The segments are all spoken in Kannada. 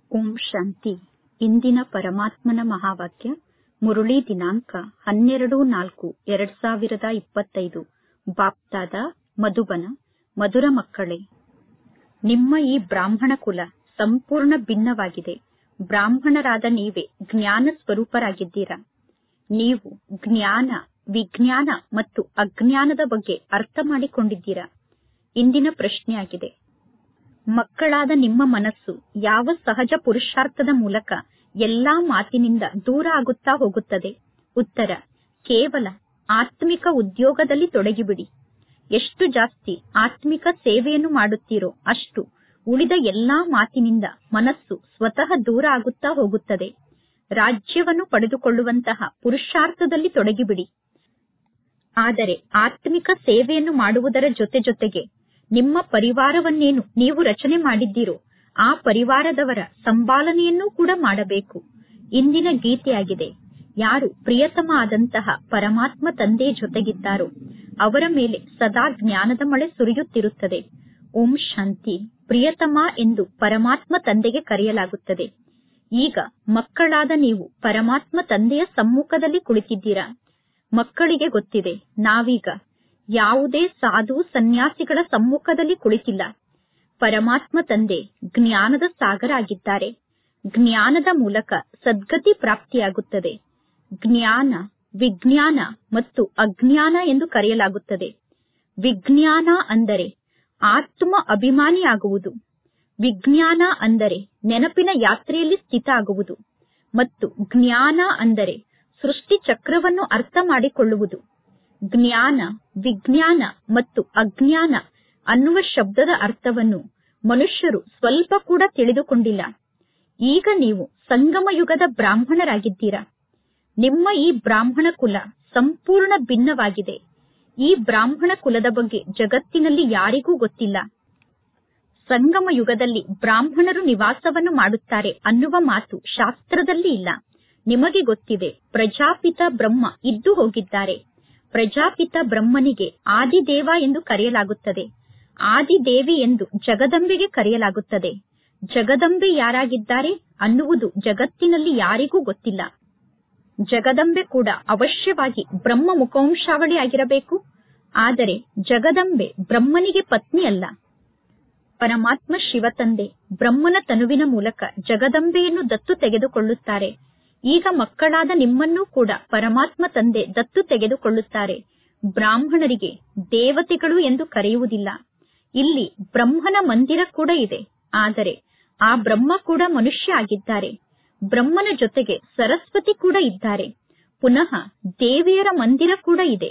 ಓಂ ಶಾಂತಿ ಇಂದಿನ ಪರಮಾತ್ಮನ ಮಹಾವಾಕ್ಯ ಮುರುಳಿ ದಿನಾಂಕ ಹನ್ನೆರಡು ನಾಲ್ಕು ಎರಡ್ ಸಾವಿರದ ಇಪ್ಪತ್ತೈದು ಬಾಪ್ತಾದ ಮಧುಬನ ಮಧುರ ಮಕ್ಕಳೇ ನಿಮ್ಮ ಈ ಬ್ರಾಹ್ಮಣ ಕುಲ ಸಂಪೂರ್ಣ ಭಿನ್ನವಾಗಿದೆ ಬ್ರಾಹ್ಮಣರಾದ ನೀವೇ ಜ್ಞಾನ ಸ್ವರೂಪರಾಗಿದ್ದೀರಾ ನೀವು ಜ್ಞಾನ ವಿಜ್ಞಾನ ಮತ್ತು ಅಜ್ಞಾನದ ಬಗ್ಗೆ ಅರ್ಥ ಮಾಡಿಕೊಂಡಿದ್ದೀರಾ ಇಂದಿನ ಪ್ರಶ್ನೆಯಾಗಿದೆ ಮಕ್ಕಳಾದ ನಿಮ್ಮ ಮನಸ್ಸು ಯಾವ ಸಹಜ ಪುರುಷಾರ್ಥದ ಮೂಲಕ ಎಲ್ಲಾ ಮಾತಿನಿಂದ ದೂರ ಆಗುತ್ತಾ ಹೋಗುತ್ತದೆ ಉತ್ತರ ಕೇವಲ ಆತ್ಮಿಕ ಉದ್ಯೋಗದಲ್ಲಿ ತೊಡಗಿಬಿಡಿ ಎಷ್ಟು ಜಾಸ್ತಿ ಆತ್ಮಿಕ ಸೇವೆಯನ್ನು ಮಾಡುತ್ತೀರೋ ಅಷ್ಟು ಉಳಿದ ಎಲ್ಲಾ ಮಾತಿನಿಂದ ಮನಸ್ಸು ಸ್ವತಃ ದೂರ ಆಗುತ್ತಾ ಹೋಗುತ್ತದೆ ರಾಜ್ಯವನ್ನು ಪಡೆದುಕೊಳ್ಳುವಂತಹ ಪುರುಷಾರ್ಥದಲ್ಲಿ ತೊಡಗಿಬಿಡಿ ಆದರೆ ಆತ್ಮಿಕ ಸೇವೆಯನ್ನು ಮಾಡುವುದರ ಜೊತೆ ಜೊತೆಗೆ ನಿಮ್ಮ ಪರಿವಾರವನ್ನೇನು ನೀವು ರಚನೆ ಮಾಡಿದ್ದೀರೋ ಆ ಪರಿವಾರದವರ ಸಂಪಾಲನೆಯನ್ನೂ ಕೂಡ ಮಾಡಬೇಕು ಇಂದಿನ ಗೀತೆಯಾಗಿದೆ ಯಾರು ಪ್ರಿಯತಮ ಆದಂತಹ ಪರಮಾತ್ಮ ತಂದೆಯ ಜೊತೆಗಿದ್ದಾರೋ ಅವರ ಮೇಲೆ ಸದಾ ಜ್ಞಾನದ ಮಳೆ ಸುರಿಯುತ್ತಿರುತ್ತದೆ ಓಂ ಶಾಂತಿ ಪ್ರಿಯತಮ ಎಂದು ಪರಮಾತ್ಮ ತಂದೆಗೆ ಕರೆಯಲಾಗುತ್ತದೆ ಈಗ ಮಕ್ಕಳಾದ ನೀವು ಪರಮಾತ್ಮ ತಂದೆಯ ಸಮ್ಮುಖದಲ್ಲಿ ಕುಳಿತಿದ್ದೀರಾ ಮಕ್ಕಳಿಗೆ ಗೊತ್ತಿದೆ ನಾವೀಗ ಯಾವುದೇ ಸಾಧು ಸನ್ಯಾಸಿಗಳ ಸಮ್ಮುಖದಲ್ಲಿ ಕುಳಿತಿಲ್ಲ ಪರಮಾತ್ಮ ತಂದೆ ಜ್ಞಾನದ ಸಾಗರ ಆಗಿದ್ದಾರೆ ಜ್ಞಾನದ ಮೂಲಕ ಸದ್ಗತಿ ಪ್ರಾಪ್ತಿಯಾಗುತ್ತದೆ ಜ್ಞಾನ ವಿಜ್ಞಾನ ಮತ್ತು ಅಜ್ಞಾನ ಎಂದು ಕರೆಯಲಾಗುತ್ತದೆ ವಿಜ್ಞಾನ ಅಂದರೆ ಆತ್ಮ ಅಭಿಮಾನಿಯಾಗುವುದು ವಿಜ್ಞಾನ ಅಂದರೆ ನೆನಪಿನ ಯಾತ್ರೆಯಲ್ಲಿ ಸ್ಥಿತ ಆಗುವುದು ಮತ್ತು ಜ್ಞಾನ ಅಂದರೆ ಸೃಷ್ಟಿ ಚಕ್ರವನ್ನು ಅರ್ಥ ಮಾಡಿಕೊಳ್ಳುವುದು ಜ್ಞಾನ ವಿಜ್ಞಾನ ಮತ್ತು ಅಜ್ಞಾನ ಅನ್ನುವ ಶಬ್ದದ ಅರ್ಥವನ್ನು ಮನುಷ್ಯರು ಸ್ವಲ್ಪ ಕೂಡ ತಿಳಿದುಕೊಂಡಿಲ್ಲ ಈಗ ನೀವು ಸಂಗಮ ಯುಗದ ಬ್ರಾಹ್ಮಣರಾಗಿದ್ದೀರಾ ನಿಮ್ಮ ಈ ಬ್ರಾಹ್ಮಣ ಕುಲ ಸಂಪೂರ್ಣ ಭಿನ್ನವಾಗಿದೆ ಈ ಬ್ರಾಹ್ಮಣ ಕುಲದ ಬಗ್ಗೆ ಜಗತ್ತಿನಲ್ಲಿ ಯಾರಿಗೂ ಗೊತ್ತಿಲ್ಲ ಸಂಗಮ ಯುಗದಲ್ಲಿ ಬ್ರಾಹ್ಮಣರು ನಿವಾಸವನ್ನು ಮಾಡುತ್ತಾರೆ ಅನ್ನುವ ಮಾತು ಶಾಸ್ತ್ರದಲ್ಲಿ ಇಲ್ಲ ನಿಮಗೆ ಗೊತ್ತಿದೆ ಪ್ರಜಾಪಿತ ಬ್ರಹ್ಮ ಇದ್ದು ಹೋಗಿದ್ದಾರೆ ಪ್ರಜಾಪಿತ ಬ್ರಹ್ಮನಿಗೆ ಆದಿದೇವ ಎಂದು ಕರೆಯಲಾಗುತ್ತದೆ ಆದಿದೇವಿ ಎಂದು ಜಗದಂಬೆಗೆ ಕರೆಯಲಾಗುತ್ತದೆ ಜಗದಂಬೆ ಯಾರಾಗಿದ್ದಾರೆ ಅನ್ನುವುದು ಜಗತ್ತಿನಲ್ಲಿ ಯಾರಿಗೂ ಗೊತ್ತಿಲ್ಲ ಜಗದಂಬೆ ಕೂಡ ಅವಶ್ಯವಾಗಿ ಬ್ರಹ್ಮ ಮುಖವಂಶಾವಳಿ ಆಗಿರಬೇಕು ಆದರೆ ಜಗದಂಬೆ ಬ್ರಹ್ಮನಿಗೆ ಪತ್ನಿ ಅಲ್ಲ ಪರಮಾತ್ಮ ಶಿವತಂದೆ ಬ್ರಹ್ಮನ ತನುವಿನ ಮೂಲಕ ಜಗದಂಬೆಯನ್ನು ದತ್ತು ತೆಗೆದುಕೊಳ್ಳುತ್ತಾರೆ ಈಗ ಮಕ್ಕಳಾದ ನಿಮ್ಮನ್ನೂ ಕೂಡ ಪರಮಾತ್ಮ ತಂದೆ ದತ್ತು ತೆಗೆದುಕೊಳ್ಳುತ್ತಾರೆ ಬ್ರಾಹ್ಮಣರಿಗೆ ದೇವತೆಗಳು ಎಂದು ಕರೆಯುವುದಿಲ್ಲ ಇಲ್ಲಿ ಬ್ರಹ್ಮನ ಮಂದಿರ ಕೂಡ ಇದೆ ಆದರೆ ಆ ಬ್ರಹ್ಮ ಕೂಡ ಮನುಷ್ಯ ಆಗಿದ್ದಾರೆ ಬ್ರಹ್ಮನ ಜೊತೆಗೆ ಸರಸ್ವತಿ ಕೂಡ ಇದ್ದಾರೆ ಪುನಃ ದೇವಿಯರ ಮಂದಿರ ಕೂಡ ಇದೆ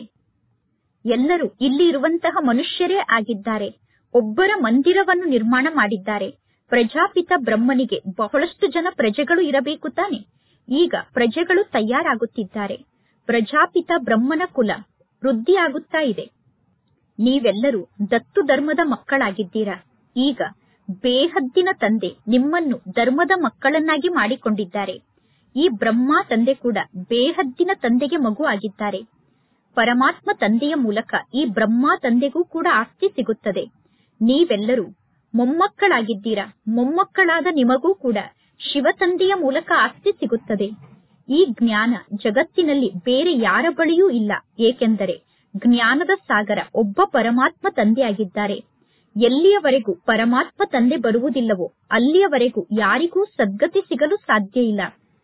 ಎಲ್ಲರೂ ಇಲ್ಲಿ ಇರುವಂತಹ ಮನುಷ್ಯರೇ ಆಗಿದ್ದಾರೆ ಒಬ್ಬರ ಮಂದಿರವನ್ನು ನಿರ್ಮಾಣ ಮಾಡಿದ್ದಾರೆ ಪ್ರಜಾಪಿತ ಬ್ರಹ್ಮನಿಗೆ ಬಹಳಷ್ಟು ಜನ ಪ್ರಜೆಗಳು ಇರಬೇಕು ತಾನೆ ಈಗ ಪ್ರಜೆಗಳು ತಯಾರಾಗುತ್ತಿದ್ದಾರೆ ಪ್ರಜಾಪಿತ ಬ್ರಹ್ಮನ ಕುಲ ವೃದ್ಧಿಯಾಗುತ್ತಾ ಇದೆ ನೀವೆಲ್ಲರೂ ದತ್ತು ಧರ್ಮದ ಮಕ್ಕಳಾಗಿದ್ದೀರಾ ಈಗ ಬೇಹದ್ದಿನ ತಂದೆ ನಿಮ್ಮನ್ನು ಧರ್ಮದ ಮಕ್ಕಳನ್ನಾಗಿ ಮಾಡಿಕೊಂಡಿದ್ದಾರೆ ಈ ಬ್ರಹ್ಮ ತಂದೆ ಕೂಡ ಬೇಹದ್ದಿನ ತಂದೆಗೆ ಮಗು ಆಗಿದ್ದಾರೆ ಪರಮಾತ್ಮ ತಂದೆಯ ಮೂಲಕ ಈ ಬ್ರಹ್ಮ ತಂದೆಗೂ ಕೂಡ ಆಸ್ತಿ ಸಿಗುತ್ತದೆ ನೀವೆಲ್ಲರೂ ಮೊಮ್ಮಕ್ಕಳಾಗಿದ್ದೀರಾ ಮೊಮ್ಮಕ್ಕಳಾದ ನಿಮಗೂ ಕೂಡ ಶಿವ ತಂದೆಯ ಮೂಲಕ ಆಸ್ತಿ ಸಿಗುತ್ತದೆ ಈ ಜ್ಞಾನ ಜಗತ್ತಿನಲ್ಲಿ ಬೇರೆ ಯಾರ ಬಳಿಯೂ ಇಲ್ಲ ಏಕೆಂದರೆ ಜ್ಞಾನದ ಸಾಗರ ಒಬ್ಬ ಪರಮಾತ್ಮ ತಂದೆಯಾಗಿದ್ದಾರೆ ಎಲ್ಲಿಯವರೆಗೂ ಪರಮಾತ್ಮ ತಂದೆ ಬರುವುದಿಲ್ಲವೋ ಅಲ್ಲಿಯವರೆಗೂ ಯಾರಿಗೂ ಸದ್ಗತಿ ಸಿಗಲು ಸಾಧ್ಯ ಇಲ್ಲ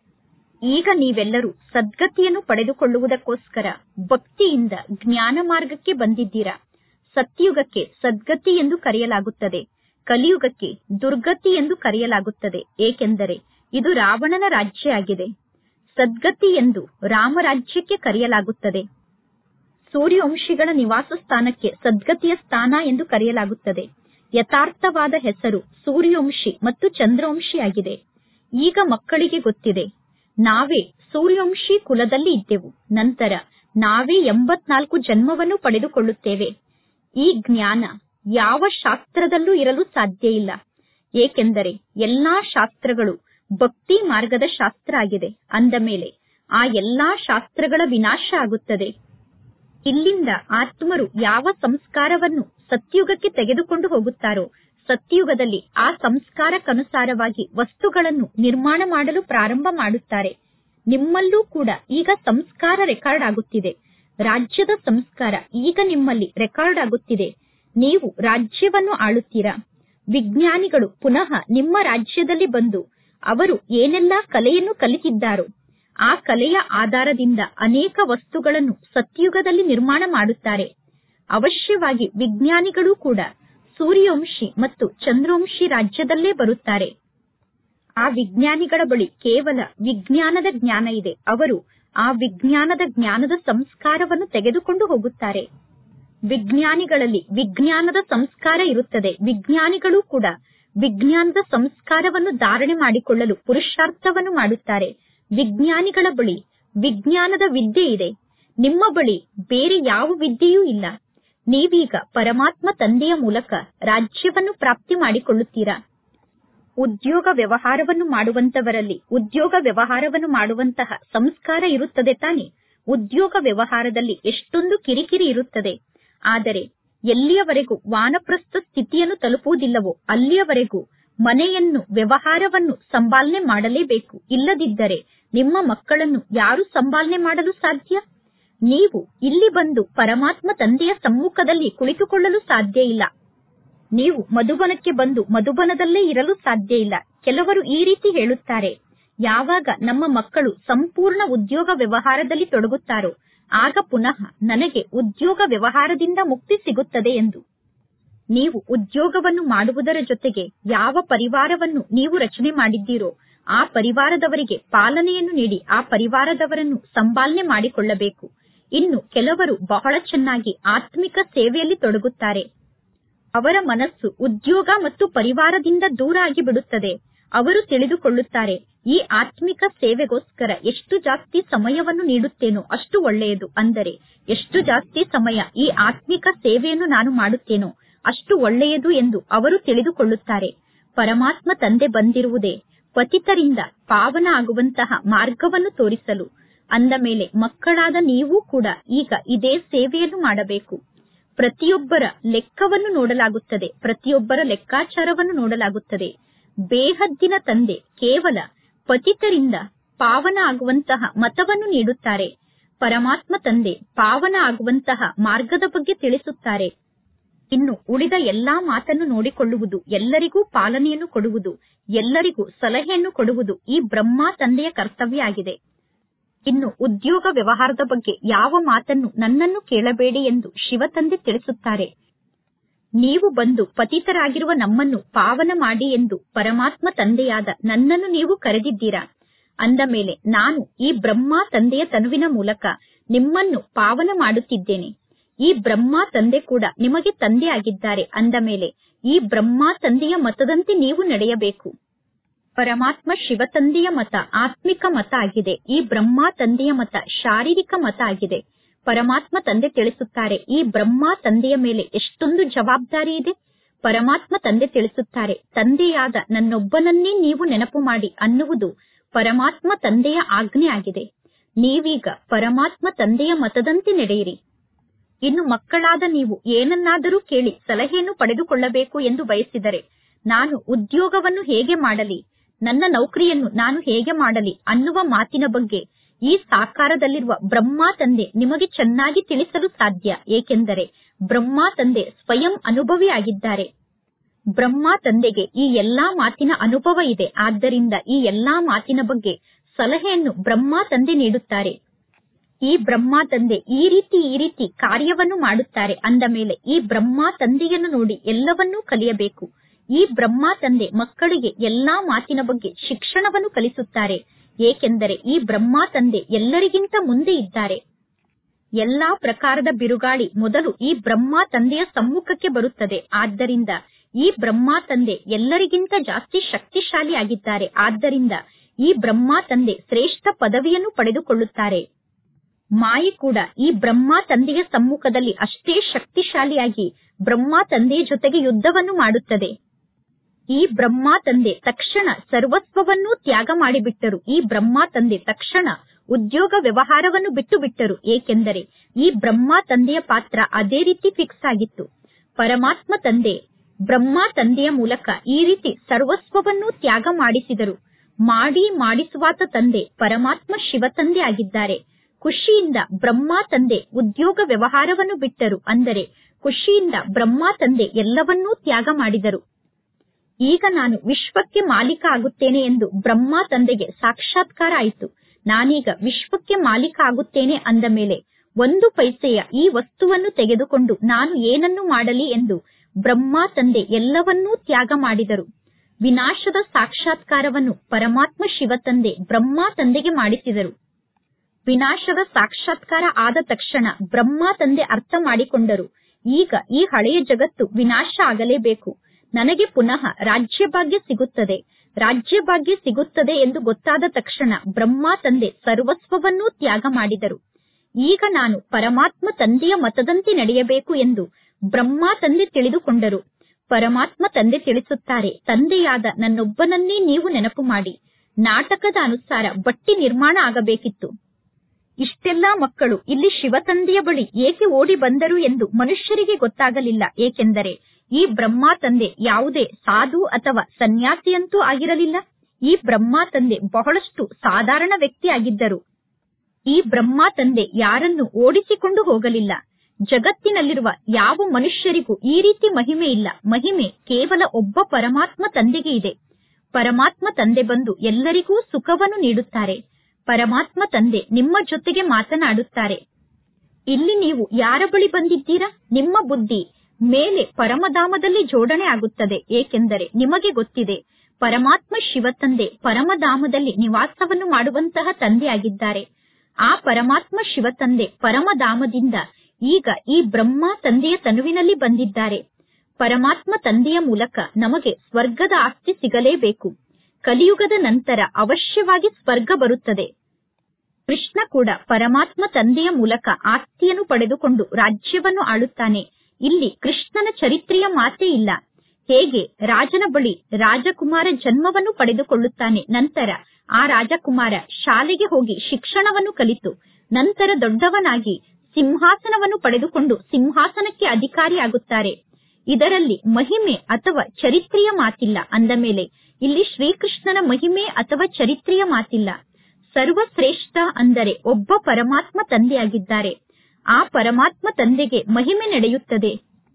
ಈಗ ನೀವೆಲ್ಲರೂ ಸದ್ಗತಿಯನ್ನು ಪಡೆದುಕೊಳ್ಳುವುದಕ್ಕೋಸ್ಕರ ಭಕ್ತಿಯಿಂದ ಜ್ಞಾನ ಮಾರ್ಗಕ್ಕೆ ಬಂದಿದ್ದೀರಾ ಸತ್ಯುಗಕ್ಕೆ ಸದ್ಗತಿ ಎಂದು ಕರೆಯಲಾಗುತ್ತದೆ ಕಲಿಯುಗಕ್ಕೆ ದುರ್ಗತಿ ಎಂದು ಕರೆಯಲಾಗುತ್ತದೆ ಏಕೆಂದರೆ ಇದು ರಾವಣನ ರಾಜ್ಯ ಆಗಿದೆ ಸದ್ಗತಿ ಎಂದು ರಾಮರಾಜ್ಯಕ್ಕೆ ಕರೆಯಲಾಗುತ್ತದೆ ಸೂರ್ಯವಂಶಿಗಳ ನಿವಾಸ ಸ್ಥಾನಕ್ಕೆ ಸದ್ಗತಿಯ ಸ್ಥಾನ ಎಂದು ಕರೆಯಲಾಗುತ್ತದೆ ಯಥಾರ್ಥವಾದ ಹೆಸರು ಸೂರ್ಯವಂಶಿ ಮತ್ತು ಚಂದ್ರವಂಶಿ ಆಗಿದೆ ಈಗ ಮಕ್ಕಳಿಗೆ ಗೊತ್ತಿದೆ ನಾವೇ ಸೂರ್ಯವಂಶಿ ಕುಲದಲ್ಲಿ ಇದ್ದೆವು ನಂತರ ನಾವೇ ಎಂಬತ್ನಾಲ್ಕು ಜನ್ಮವನ್ನು ಪಡೆದುಕೊಳ್ಳುತ್ತೇವೆ ಈ ಜ್ಞಾನ ಯಾವ ಶಾಸ್ತ್ರದಲ್ಲೂ ಇರಲು ಸಾಧ್ಯ ಇಲ್ಲ ಏಕೆಂದರೆ ಎಲ್ಲಾ ಶಾಸ್ತ್ರಗಳು ಭಕ್ತಿ ಮಾರ್ಗದ ಶಾಸ್ತ್ರ ಆಗಿದೆ ಅಂದ ಮೇಲೆ ಆ ಎಲ್ಲಾ ಶಾಸ್ತ್ರಗಳ ವಿನಾಶ ಆಗುತ್ತದೆ ಇಲ್ಲಿಂದ ಆತ್ಮರು ಯಾವ ಸಂಸ್ಕಾರವನ್ನು ಸತ್ಯುಗಕ್ಕೆ ತೆಗೆದುಕೊಂಡು ಹೋಗುತ್ತಾರೋ ಸತ್ಯಯುಗದಲ್ಲಿ ಆ ಸಂಸ್ಕಾರಕ್ಕನುಸಾರವಾಗಿ ವಸ್ತುಗಳನ್ನು ನಿರ್ಮಾಣ ಮಾಡಲು ಪ್ರಾರಂಭ ಮಾಡುತ್ತಾರೆ ನಿಮ್ಮಲ್ಲೂ ಕೂಡ ಈಗ ಸಂಸ್ಕಾರ ರೆಕಾರ್ಡ್ ಆಗುತ್ತಿದೆ ರಾಜ್ಯದ ಸಂಸ್ಕಾರ ಈಗ ನಿಮ್ಮಲ್ಲಿ ರೆಕಾರ್ಡ್ ಆಗುತ್ತಿದೆ ನೀವು ರಾಜ್ಯವನ್ನು ಆಳುತ್ತೀರಾ ವಿಜ್ಞಾನಿಗಳು ಪುನಃ ನಿಮ್ಮ ರಾಜ್ಯದಲ್ಲಿ ಬಂದು ಅವರು ಏನೆಲ್ಲಾ ಕಲೆಯನ್ನು ಕಲಿತಿದ್ದಾರೋ ಆ ಕಲೆಯ ಆಧಾರದಿಂದ ಅನೇಕ ವಸ್ತುಗಳನ್ನು ಸತ್ಯುಗದಲ್ಲಿ ನಿರ್ಮಾಣ ಮಾಡುತ್ತಾರೆ ಅವಶ್ಯವಾಗಿ ವಿಜ್ಞಾನಿಗಳು ಕೂಡ ಸೂರ್ಯವಂಶಿ ಮತ್ತು ಚಂದ್ರವಂಶಿ ರಾಜ್ಯದಲ್ಲೇ ಬರುತ್ತಾರೆ ಆ ವಿಜ್ಞಾನಿಗಳ ಬಳಿ ಕೇವಲ ವಿಜ್ಞಾನದ ಜ್ಞಾನ ಇದೆ ಅವರು ಆ ವಿಜ್ಞಾನದ ಜ್ಞಾನದ ಸಂಸ್ಕಾರವನ್ನು ತೆಗೆದುಕೊಂಡು ಹೋಗುತ್ತಾರೆ ವಿಜ್ಞಾನಿಗಳಲ್ಲಿ ವಿಜ್ಞಾನದ ಸಂಸ್ಕಾರ ಇರುತ್ತದೆ ವಿಜ್ಞಾನಿಗಳು ಕೂಡ ವಿಜ್ಞಾನದ ಸಂಸ್ಕಾರವನ್ನು ಧಾರಣೆ ಮಾಡಿಕೊಳ್ಳಲು ಪುರುಷಾರ್ಥವನ್ನು ಮಾಡುತ್ತಾರೆ ವಿಜ್ಞಾನಿಗಳ ಬಳಿ ವಿಜ್ಞಾನದ ವಿದ್ಯೆ ಇದೆ ನಿಮ್ಮ ಬಳಿ ಬೇರೆ ಯಾವ ವಿದ್ಯೆಯೂ ಇಲ್ಲ ನೀವೀಗ ಪರಮಾತ್ಮ ತಂದೆಯ ಮೂಲಕ ರಾಜ್ಯವನ್ನು ಪ್ರಾಪ್ತಿ ಮಾಡಿಕೊಳ್ಳುತ್ತೀರಾ ಉದ್ಯೋಗ ವ್ಯವಹಾರವನ್ನು ಮಾಡುವಂತವರಲ್ಲಿ ಉದ್ಯೋಗ ವ್ಯವಹಾರವನ್ನು ಮಾಡುವಂತಹ ಸಂಸ್ಕಾರ ಇರುತ್ತದೆ ತಾನೆ ಉದ್ಯೋಗ ವ್ಯವಹಾರದಲ್ಲಿ ಎಷ್ಟೊಂದು ಕಿರಿಕಿರಿ ಇರುತ್ತದೆ ಆದರೆ ಎಲ್ಲಿಯವರೆಗೂ ವಾನಪ್ರಸ್ಥ ಸ್ಥಿತಿಯನ್ನು ತಲುಪುವುದಿಲ್ಲವೋ ಅಲ್ಲಿಯವರೆಗೂ ಮನೆಯನ್ನು ವ್ಯವಹಾರವನ್ನು ಸಂಪಾಲನೆ ಮಾಡಲೇಬೇಕು ಇಲ್ಲದಿದ್ದರೆ ನಿಮ್ಮ ಮಕ್ಕಳನ್ನು ಯಾರು ಸಂಪಾಲನೆ ಮಾಡಲು ಸಾಧ್ಯ ನೀವು ಇಲ್ಲಿ ಬಂದು ಪರಮಾತ್ಮ ತಂದೆಯ ಸಮ್ಮುಖದಲ್ಲಿ ಕುಳಿತುಕೊಳ್ಳಲು ಸಾಧ್ಯ ಇಲ್ಲ ನೀವು ಮಧುಬನಕ್ಕೆ ಬಂದು ಮಧುಬನದಲ್ಲೇ ಇರಲು ಸಾಧ್ಯ ಇಲ್ಲ ಕೆಲವರು ಈ ರೀತಿ ಹೇಳುತ್ತಾರೆ ಯಾವಾಗ ನಮ್ಮ ಮಕ್ಕಳು ಸಂಪೂರ್ಣ ಉದ್ಯೋಗ ವ್ಯವಹಾರದಲ್ಲಿ ತೊಡಗುತ್ತಾರೋ ಆಗ ಪುನಃ ನನಗೆ ಉದ್ಯೋಗ ವ್ಯವಹಾರದಿಂದ ಮುಕ್ತಿ ಸಿಗುತ್ತದೆ ಎಂದು ನೀವು ಉದ್ಯೋಗವನ್ನು ಮಾಡುವುದರ ಜೊತೆಗೆ ಯಾವ ಪರಿವಾರವನ್ನು ನೀವು ರಚನೆ ಮಾಡಿದ್ದೀರೋ ಆ ಪರಿವಾರದವರಿಗೆ ಪಾಲನೆಯನ್ನು ನೀಡಿ ಆ ಪರಿವಾರದವರನ್ನು ಸಂಪಾಲನೆ ಮಾಡಿಕೊಳ್ಳಬೇಕು ಇನ್ನು ಕೆಲವರು ಬಹಳ ಚೆನ್ನಾಗಿ ಆತ್ಮಿಕ ಸೇವೆಯಲ್ಲಿ ತೊಡಗುತ್ತಾರೆ ಅವರ ಮನಸ್ಸು ಉದ್ಯೋಗ ಮತ್ತು ಪರಿವಾರದಿಂದ ದೂರ ಆಗಿ ಬಿಡುತ್ತದೆ ಅವರು ತಿಳಿದುಕೊಳ್ಳುತ್ತಾರೆ ಈ ಆತ್ಮಿಕ ಸೇವೆಗೋಸ್ಕರ ಎಷ್ಟು ಜಾಸ್ತಿ ಸಮಯವನ್ನು ನೀಡುತ್ತೇನೋ ಅಷ್ಟು ಒಳ್ಳೆಯದು ಅಂದರೆ ಎಷ್ಟು ಜಾಸ್ತಿ ಸಮಯ ಈ ಆತ್ಮಿಕ ಸೇವೆಯನ್ನು ನಾನು ಮಾಡುತ್ತೇನೋ ಅಷ್ಟು ಒಳ್ಳೆಯದು ಎಂದು ಅವರು ತಿಳಿದುಕೊಳ್ಳುತ್ತಾರೆ ಪರಮಾತ್ಮ ತಂದೆ ಬಂದಿರುವುದೇ ಪತಿತರಿಂದ ಪಾವನ ಆಗುವಂತಹ ಮಾರ್ಗವನ್ನು ತೋರಿಸಲು ಅಂದ ಮೇಲೆ ಮಕ್ಕಳಾದ ನೀವು ಕೂಡ ಈಗ ಇದೇ ಸೇವೆಯನ್ನು ಮಾಡಬೇಕು ಪ್ರತಿಯೊಬ್ಬರ ಲೆಕ್ಕವನ್ನು ನೋಡಲಾಗುತ್ತದೆ ಪ್ರತಿಯೊಬ್ಬರ ಲೆಕ್ಕಾಚಾರವನ್ನು ನೋಡಲಾಗುತ್ತದೆ ಬೇಹದ್ದಿನ ತಂದೆ ಕೇವಲ ಪತಿತರಿಂದ ಪಾವನ ಆಗುವಂತಹ ಮತವನ್ನು ನೀಡುತ್ತಾರೆ ಪರಮಾತ್ಮ ತಂದೆ ಪಾವನ ಆಗುವಂತಹ ಮಾರ್ಗದ ಬಗ್ಗೆ ತಿಳಿಸುತ್ತಾರೆ ಇನ್ನು ಉಳಿದ ಎಲ್ಲಾ ಮಾತನ್ನು ನೋಡಿಕೊಳ್ಳುವುದು ಎಲ್ಲರಿಗೂ ಪಾಲನೆಯನ್ನು ಕೊಡುವುದು ಎಲ್ಲರಿಗೂ ಸಲಹೆಯನ್ನು ಕೊಡುವುದು ಈ ಬ್ರಹ್ಮ ತಂದೆಯ ಕರ್ತವ್ಯ ಆಗಿದೆ ಇನ್ನು ಉದ್ಯೋಗ ವ್ಯವಹಾರದ ಬಗ್ಗೆ ಯಾವ ಮಾತನ್ನು ನನ್ನನ್ನು ಕೇಳಬೇಡಿ ಎಂದು ಶಿವತಂದೆ ತಿಳಿಸುತ್ತಾರೆ ನೀವು ಬಂದು ಪತಿತರಾಗಿರುವ ನಮ್ಮನ್ನು ಪಾವನ ಮಾಡಿ ಎಂದು ಪರಮಾತ್ಮ ತಂದೆಯಾದ ನನ್ನನ್ನು ನೀವು ಕರೆದಿದ್ದೀರಾ ಅಂದ ಮೇಲೆ ನಾನು ಈ ಬ್ರಹ್ಮ ತಂದೆಯ ತನುವಿನ ಮೂಲಕ ನಿಮ್ಮನ್ನು ಪಾವನ ಮಾಡುತ್ತಿದ್ದೇನೆ ಈ ಬ್ರಹ್ಮ ತಂದೆ ಕೂಡ ನಿಮಗೆ ತಂದೆ ಆಗಿದ್ದಾರೆ ಅಂದ ಮೇಲೆ ಈ ಬ್ರಹ್ಮ ತಂದೆಯ ಮತದಂತೆ ನೀವು ನಡೆಯಬೇಕು ಪರಮಾತ್ಮ ಶಿವತಂದೆಯ ಮತ ಆತ್ಮಿಕ ಮತ ಆಗಿದೆ ಈ ಬ್ರಹ್ಮ ತಂದೆಯ ಮತ ಶಾರೀರಿಕ ಮತ ಆಗಿದೆ ಪರಮಾತ್ಮ ತಂದೆ ತಿಳಿಸುತ್ತಾರೆ ಈ ಬ್ರಹ್ಮ ತಂದೆಯ ಮೇಲೆ ಎಷ್ಟೊಂದು ಜವಾಬ್ದಾರಿ ಇದೆ ಪರಮಾತ್ಮ ತಂದೆ ತಿಳಿಸುತ್ತಾರೆ ತಂದೆಯಾದ ನನ್ನೊಬ್ಬನನ್ನೇ ನೀವು ನೆನಪು ಮಾಡಿ ಅನ್ನುವುದು ಪರಮಾತ್ಮ ತಂದೆಯ ಆಜ್ಞೆ ಆಗಿದೆ ನೀವೀಗ ಪರಮಾತ್ಮ ತಂದೆಯ ಮತದಂತೆ ನಡೆಯಿರಿ ಇನ್ನು ಮಕ್ಕಳಾದ ನೀವು ಏನನ್ನಾದರೂ ಕೇಳಿ ಸಲಹೆಯನ್ನು ಪಡೆದುಕೊಳ್ಳಬೇಕು ಎಂದು ಬಯಸಿದರೆ ನಾನು ಉದ್ಯೋಗವನ್ನು ಹೇಗೆ ಮಾಡಲಿ ನನ್ನ ನೌಕರಿಯನ್ನು ನಾನು ಹೇಗೆ ಮಾಡಲಿ ಅನ್ನುವ ಮಾತಿನ ಬಗ್ಗೆ ಈ ಸಾಕಾರದಲ್ಲಿರುವ ಬ್ರಹ್ಮ ತಂದೆ ನಿಮಗೆ ಚೆನ್ನಾಗಿ ತಿಳಿಸಲು ಸಾಧ್ಯ ಏಕೆಂದರೆ ಬ್ರಹ್ಮ ತಂದೆ ಸ್ವಯಂ ಅನುಭವಿ ಆಗಿದ್ದಾರೆ ಬ್ರಹ್ಮ ತಂದೆಗೆ ಈ ಎಲ್ಲಾ ಮಾತಿನ ಅನುಭವ ಇದೆ ಆದ್ದರಿಂದ ಈ ಎಲ್ಲಾ ಮಾತಿನ ಬಗ್ಗೆ ಸಲಹೆಯನ್ನು ಬ್ರಹ್ಮ ತಂದೆ ನೀಡುತ್ತಾರೆ ಈ ಬ್ರಹ್ಮ ತಂದೆ ಈ ರೀತಿ ಈ ರೀತಿ ಕಾರ್ಯವನ್ನು ಮಾಡುತ್ತಾರೆ ಅಂದ ಮೇಲೆ ಈ ಬ್ರಹ್ಮ ತಂದೆಯನ್ನು ನೋಡಿ ಎಲ್ಲವನ್ನೂ ಕಲಿಯಬೇಕು ಈ ಬ್ರಹ್ಮ ತಂದೆ ಮಕ್ಕಳಿಗೆ ಎಲ್ಲಾ ಮಾತಿನ ಬಗ್ಗೆ ಶಿಕ್ಷಣವನ್ನು ಕಲಿಸುತ್ತಾರೆ ಏಕೆಂದರೆ ಈ ಬ್ರಹ್ಮ ತಂದೆ ಎಲ್ಲರಿಗಿಂತ ಮುಂದೆ ಇದ್ದಾರೆ ಎಲ್ಲಾ ಪ್ರಕಾರದ ಬಿರುಗಾಳಿ ಮೊದಲು ಈ ಬ್ರಹ್ಮ ತಂದೆಯ ಸಮ್ಮುಖಕ್ಕೆ ಬರುತ್ತದೆ ಆದ್ದರಿಂದ ಈ ಬ್ರಹ್ಮ ತಂದೆ ಎಲ್ಲರಿಗಿಂತ ಜಾಸ್ತಿ ಶಕ್ತಿಶಾಲಿ ಆಗಿದ್ದಾರೆ ಆದ್ದರಿಂದ ಈ ಬ್ರಹ್ಮ ತಂದೆ ಶ್ರೇಷ್ಠ ಪದವಿಯನ್ನು ಪಡೆದುಕೊಳ್ಳುತ್ತಾರೆ ಮಾಯಿ ಕೂಡ ಈ ಬ್ರಹ್ಮ ತಂದೆಯ ಸಮ್ಮುಖದಲ್ಲಿ ಅಷ್ಟೇ ಶಕ್ತಿಶಾಲಿಯಾಗಿ ಬ್ರಹ್ಮ ತಂದೆಯ ಜೊತೆಗೆ ಯುದ್ಧವನ್ನು ಮಾಡುತ್ತದೆ ಈ ಬ್ರಹ್ಮ ತಂದೆ ತಕ್ಷಣ ಸರ್ವಸ್ವವನ್ನೂ ತ್ಯಾಗ ಮಾಡಿಬಿಟ್ಟರು ಈ ಬ್ರಹ್ಮ ತಂದೆ ತಕ್ಷಣ ಉದ್ಯೋಗ ವ್ಯವಹಾರವನ್ನು ಬಿಟ್ಟು ಬಿಟ್ಟರು ಏಕೆಂದರೆ ಈ ಬ್ರಹ್ಮ ತಂದೆಯ ಪಾತ್ರ ಅದೇ ರೀತಿ ಫಿಕ್ಸ್ ಆಗಿತ್ತು ಪರಮಾತ್ಮ ತಂದೆ ಬ್ರಹ್ಮ ತಂದೆಯ ಮೂಲಕ ಈ ರೀತಿ ಸರ್ವಸ್ವವನ್ನು ತ್ಯಾಗ ಮಾಡಿಸಿದರು ಮಾಡಿ ಮಾಡಿಸುವಾತ ತಂದೆ ಪರಮಾತ್ಮ ಶಿವ ತಂದೆ ಆಗಿದ್ದಾರೆ ಖುಷಿಯಿಂದ ಬ್ರಹ್ಮ ತಂದೆ ಉದ್ಯೋಗ ವ್ಯವಹಾರವನ್ನು ಬಿಟ್ಟರು ಅಂದರೆ ಖುಷಿಯಿಂದ ಬ್ರಹ್ಮ ತಂದೆ ಎಲ್ಲವನ್ನೂ ತ್ಯಾಗ ಮಾಡಿದರು ಈಗ ನಾನು ವಿಶ್ವಕ್ಕೆ ಮಾಲೀಕ ಆಗುತ್ತೇನೆ ಎಂದು ಬ್ರಹ್ಮ ತಂದೆಗೆ ಸಾಕ್ಷಾತ್ಕಾರ ಆಯಿತು ನಾನೀಗ ವಿಶ್ವಕ್ಕೆ ಮಾಲೀಕ ಆಗುತ್ತೇನೆ ಅಂದ ಮೇಲೆ ಒಂದು ಪೈಸೆಯ ಈ ವಸ್ತುವನ್ನು ತೆಗೆದುಕೊಂಡು ನಾನು ಏನನ್ನು ಮಾಡಲಿ ಎಂದು ಬ್ರಹ್ಮ ತಂದೆ ಎಲ್ಲವನ್ನೂ ತ್ಯಾಗ ಮಾಡಿದರು ವಿನಾಶದ ಸಾಕ್ಷಾತ್ಕಾರವನ್ನು ಪರಮಾತ್ಮ ಶಿವ ತಂದೆ ಬ್ರಹ್ಮ ತಂದೆಗೆ ಮಾಡಿಸಿದರು ವಿನಾಶದ ಸಾಕ್ಷಾತ್ಕಾರ ಆದ ತಕ್ಷಣ ಬ್ರಹ್ಮ ತಂದೆ ಅರ್ಥ ಮಾಡಿಕೊಂಡರು ಈಗ ಈ ಹಳೆಯ ಜಗತ್ತು ವಿನಾಶ ಆಗಲೇಬೇಕು ನನಗೆ ಪುನಃ ರಾಜ್ಯಭಾಗ್ಯ ಸಿಗುತ್ತದೆ ರಾಜ್ಯಭಾಗ್ಯ ಸಿಗುತ್ತದೆ ಎಂದು ಗೊತ್ತಾದ ತಕ್ಷಣ ಬ್ರಹ್ಮ ತಂದೆ ಸರ್ವಸ್ವವನ್ನೂ ತ್ಯಾಗ ಮಾಡಿದರು ಈಗ ನಾನು ಪರಮಾತ್ಮ ತಂದೆಯ ಮತದಂತೆ ನಡೆಯಬೇಕು ಎಂದು ಬ್ರಹ್ಮ ತಂದೆ ತಿಳಿದುಕೊಂಡರು ಪರಮಾತ್ಮ ತಂದೆ ತಿಳಿಸುತ್ತಾರೆ ತಂದೆಯಾದ ನನ್ನೊಬ್ಬನನ್ನೇ ನೀವು ನೆನಪು ಮಾಡಿ ನಾಟಕದ ಅನುಸಾರ ಬಟ್ಟಿ ನಿರ್ಮಾಣ ಆಗಬೇಕಿತ್ತು ಇಷ್ಟೆಲ್ಲಾ ಮಕ್ಕಳು ಇಲ್ಲಿ ಶಿವತಂದೆಯ ಬಳಿ ಏಕೆ ಓಡಿ ಬಂದರು ಎಂದು ಮನುಷ್ಯರಿಗೆ ಗೊತ್ತಾಗಲಿಲ್ಲ ಏಕೆಂದರೆ ಈ ಬ್ರಹ್ಮ ತಂದೆ ಯಾವುದೇ ಸಾಧು ಅಥವಾ ಸನ್ಯಾಸಿಯಂತೂ ಆಗಿರಲಿಲ್ಲ ಈ ಬ್ರಹ್ಮ ತಂದೆ ಬಹಳಷ್ಟು ಸಾಧಾರಣ ವ್ಯಕ್ತಿ ಆಗಿದ್ದರು ಈ ಬ್ರಹ್ಮ ತಂದೆ ಯಾರನ್ನು ಓಡಿಸಿಕೊಂಡು ಹೋಗಲಿಲ್ಲ ಜಗತ್ತಿನಲ್ಲಿರುವ ಯಾವ ಮನುಷ್ಯರಿಗೂ ಈ ರೀತಿ ಮಹಿಮೆ ಇಲ್ಲ ಮಹಿಮೆ ಕೇವಲ ಒಬ್ಬ ಪರಮಾತ್ಮ ತಂದೆಗೆ ಇದೆ ಪರಮಾತ್ಮ ತಂದೆ ಬಂದು ಎಲ್ಲರಿಗೂ ಸುಖವನ್ನು ನೀಡುತ್ತಾರೆ ಪರಮಾತ್ಮ ತಂದೆ ನಿಮ್ಮ ಜೊತೆಗೆ ಮಾತನಾಡುತ್ತಾರೆ ಇಲ್ಲಿ ನೀವು ಯಾರ ಬಳಿ ಬಂದಿದ್ದೀರಾ ನಿಮ್ಮ ಬುದ್ಧಿ ಮೇಲೆ ಪರಮಧಾಮದಲ್ಲಿ ಜೋಡಣೆ ಆಗುತ್ತದೆ ಏಕೆಂದರೆ ನಿಮಗೆ ಗೊತ್ತಿದೆ ಪರಮಾತ್ಮ ಶಿವ ತಂದೆ ಪರಮಧಾಮದಲ್ಲಿ ನಿವಾಸವನ್ನು ಮಾಡುವಂತಹ ತಂದೆಯಾಗಿದ್ದಾರೆ ಆ ಪರಮಾತ್ಮ ಶಿವ ತಂದೆ ಪರಮಧಾಮದಿಂದ ಈಗ ಈ ಬ್ರಹ್ಮ ತಂದೆಯ ತನುವಿನಲ್ಲಿ ಬಂದಿದ್ದಾರೆ ಪರಮಾತ್ಮ ತಂದೆಯ ಮೂಲಕ ನಮಗೆ ಸ್ವರ್ಗದ ಆಸ್ತಿ ಸಿಗಲೇಬೇಕು ಕಲಿಯುಗದ ನಂತರ ಅವಶ್ಯವಾಗಿ ಸ್ವರ್ಗ ಬರುತ್ತದೆ ಕೃಷ್ಣ ಕೂಡ ಪರಮಾತ್ಮ ತಂದೆಯ ಮೂಲಕ ಆಸ್ತಿಯನ್ನು ಪಡೆದುಕೊಂಡು ರಾಜ್ಯವನ್ನು ಆಳುತ್ತಾನೆ ಇಲ್ಲಿ ಕೃಷ್ಣನ ಚರಿತ್ರೆಯ ಮಾತೇ ಇಲ್ಲ ಹೇಗೆ ರಾಜನ ಬಳಿ ರಾಜಕುಮಾರ ಜನ್ಮವನ್ನು ಪಡೆದುಕೊಳ್ಳುತ್ತಾನೆ ನಂತರ ಆ ರಾಜಕುಮಾರ ಶಾಲೆಗೆ ಹೋಗಿ ಶಿಕ್ಷಣವನ್ನು ಕಲಿತು ನಂತರ ದೊಡ್ಡವನಾಗಿ ಸಿಂಹಾಸನವನ್ನು ಪಡೆದುಕೊಂಡು ಸಿಂಹಾಸನಕ್ಕೆ ಅಧಿಕಾರಿಯಾಗುತ್ತಾರೆ ಇದರಲ್ಲಿ ಮಹಿಮೆ ಅಥವಾ ಚರಿತ್ರೆಯ ಮಾತಿಲ್ಲ ಅಂದ ಮೇಲೆ ಇಲ್ಲಿ ಶ್ರೀಕೃಷ್ಣನ ಮಹಿಮೆ ಅಥವಾ ಚರಿತ್ರೆಯ ಮಾತಿಲ್ಲ ಸರ್ವಶ್ರೇಷ್ಠ ಅಂದರೆ ಒಬ್ಬ ಪರಮಾತ್ಮ ತಂದೆಯಾಗಿದ್ದಾರೆ ಆ ಪರಮಾತ್ಮ ತಂದೆಗೆ ಮಹಿಮೆ ನಡೆಯುತ್ತದೆ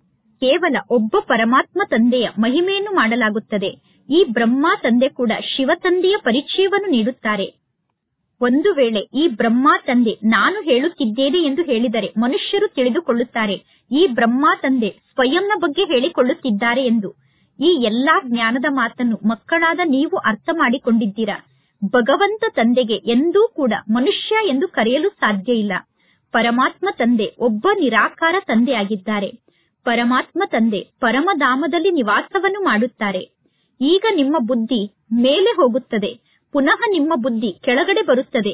ಕೇವಲ ಒಬ್ಬ ಪರಮಾತ್ಮ ತಂದೆಯ ಮಹಿಮೆಯನ್ನು ಮಾಡಲಾಗುತ್ತದೆ ಈ ಬ್ರಹ್ಮ ತಂದೆ ಕೂಡ ಶಿವ ತಂದೆಯ ಪರಿಚಯವನ್ನು ನೀಡುತ್ತಾರೆ ಒಂದು ವೇಳೆ ಈ ಬ್ರಹ್ಮ ತಂದೆ ನಾನು ಹೇಳುತ್ತಿದ್ದೇನೆ ಎಂದು ಹೇಳಿದರೆ ಮನುಷ್ಯರು ತಿಳಿದುಕೊಳ್ಳುತ್ತಾರೆ ಈ ಬ್ರಹ್ಮ ತಂದೆ ಸ್ವಯಂನ ಬಗ್ಗೆ ಹೇಳಿಕೊಳ್ಳುತ್ತಿದ್ದಾರೆ ಎಂದು ಈ ಎಲ್ಲಾ ಜ್ಞಾನದ ಮಾತನ್ನು ಮಕ್ಕಳಾದ ನೀವು ಅರ್ಥ ಮಾಡಿಕೊಂಡಿದ್ದೀರಾ ಭಗವಂತ ತಂದೆಗೆ ಎಂದೂ ಕೂಡ ಮನುಷ್ಯ ಎಂದು ಕರೆಯಲು ಸಾಧ್ಯ ಇಲ್ಲ ಪರಮಾತ್ಮ ತಂದೆ ಒಬ್ಬ ನಿರಾಕಾರ ತಂದೆಯಾಗಿದ್ದಾರೆ ಪರಮಾತ್ಮ ತಂದೆ ಪರಮಧಾಮದಲ್ಲಿ ನಿವಾಸವನ್ನು ಮಾಡುತ್ತಾರೆ ಈಗ ನಿಮ್ಮ ಬುದ್ಧಿ ಮೇಲೆ ಹೋಗುತ್ತದೆ ಪುನಃ ನಿಮ್ಮ ಬುದ್ಧಿ ಕೆಳಗಡೆ ಬರುತ್ತದೆ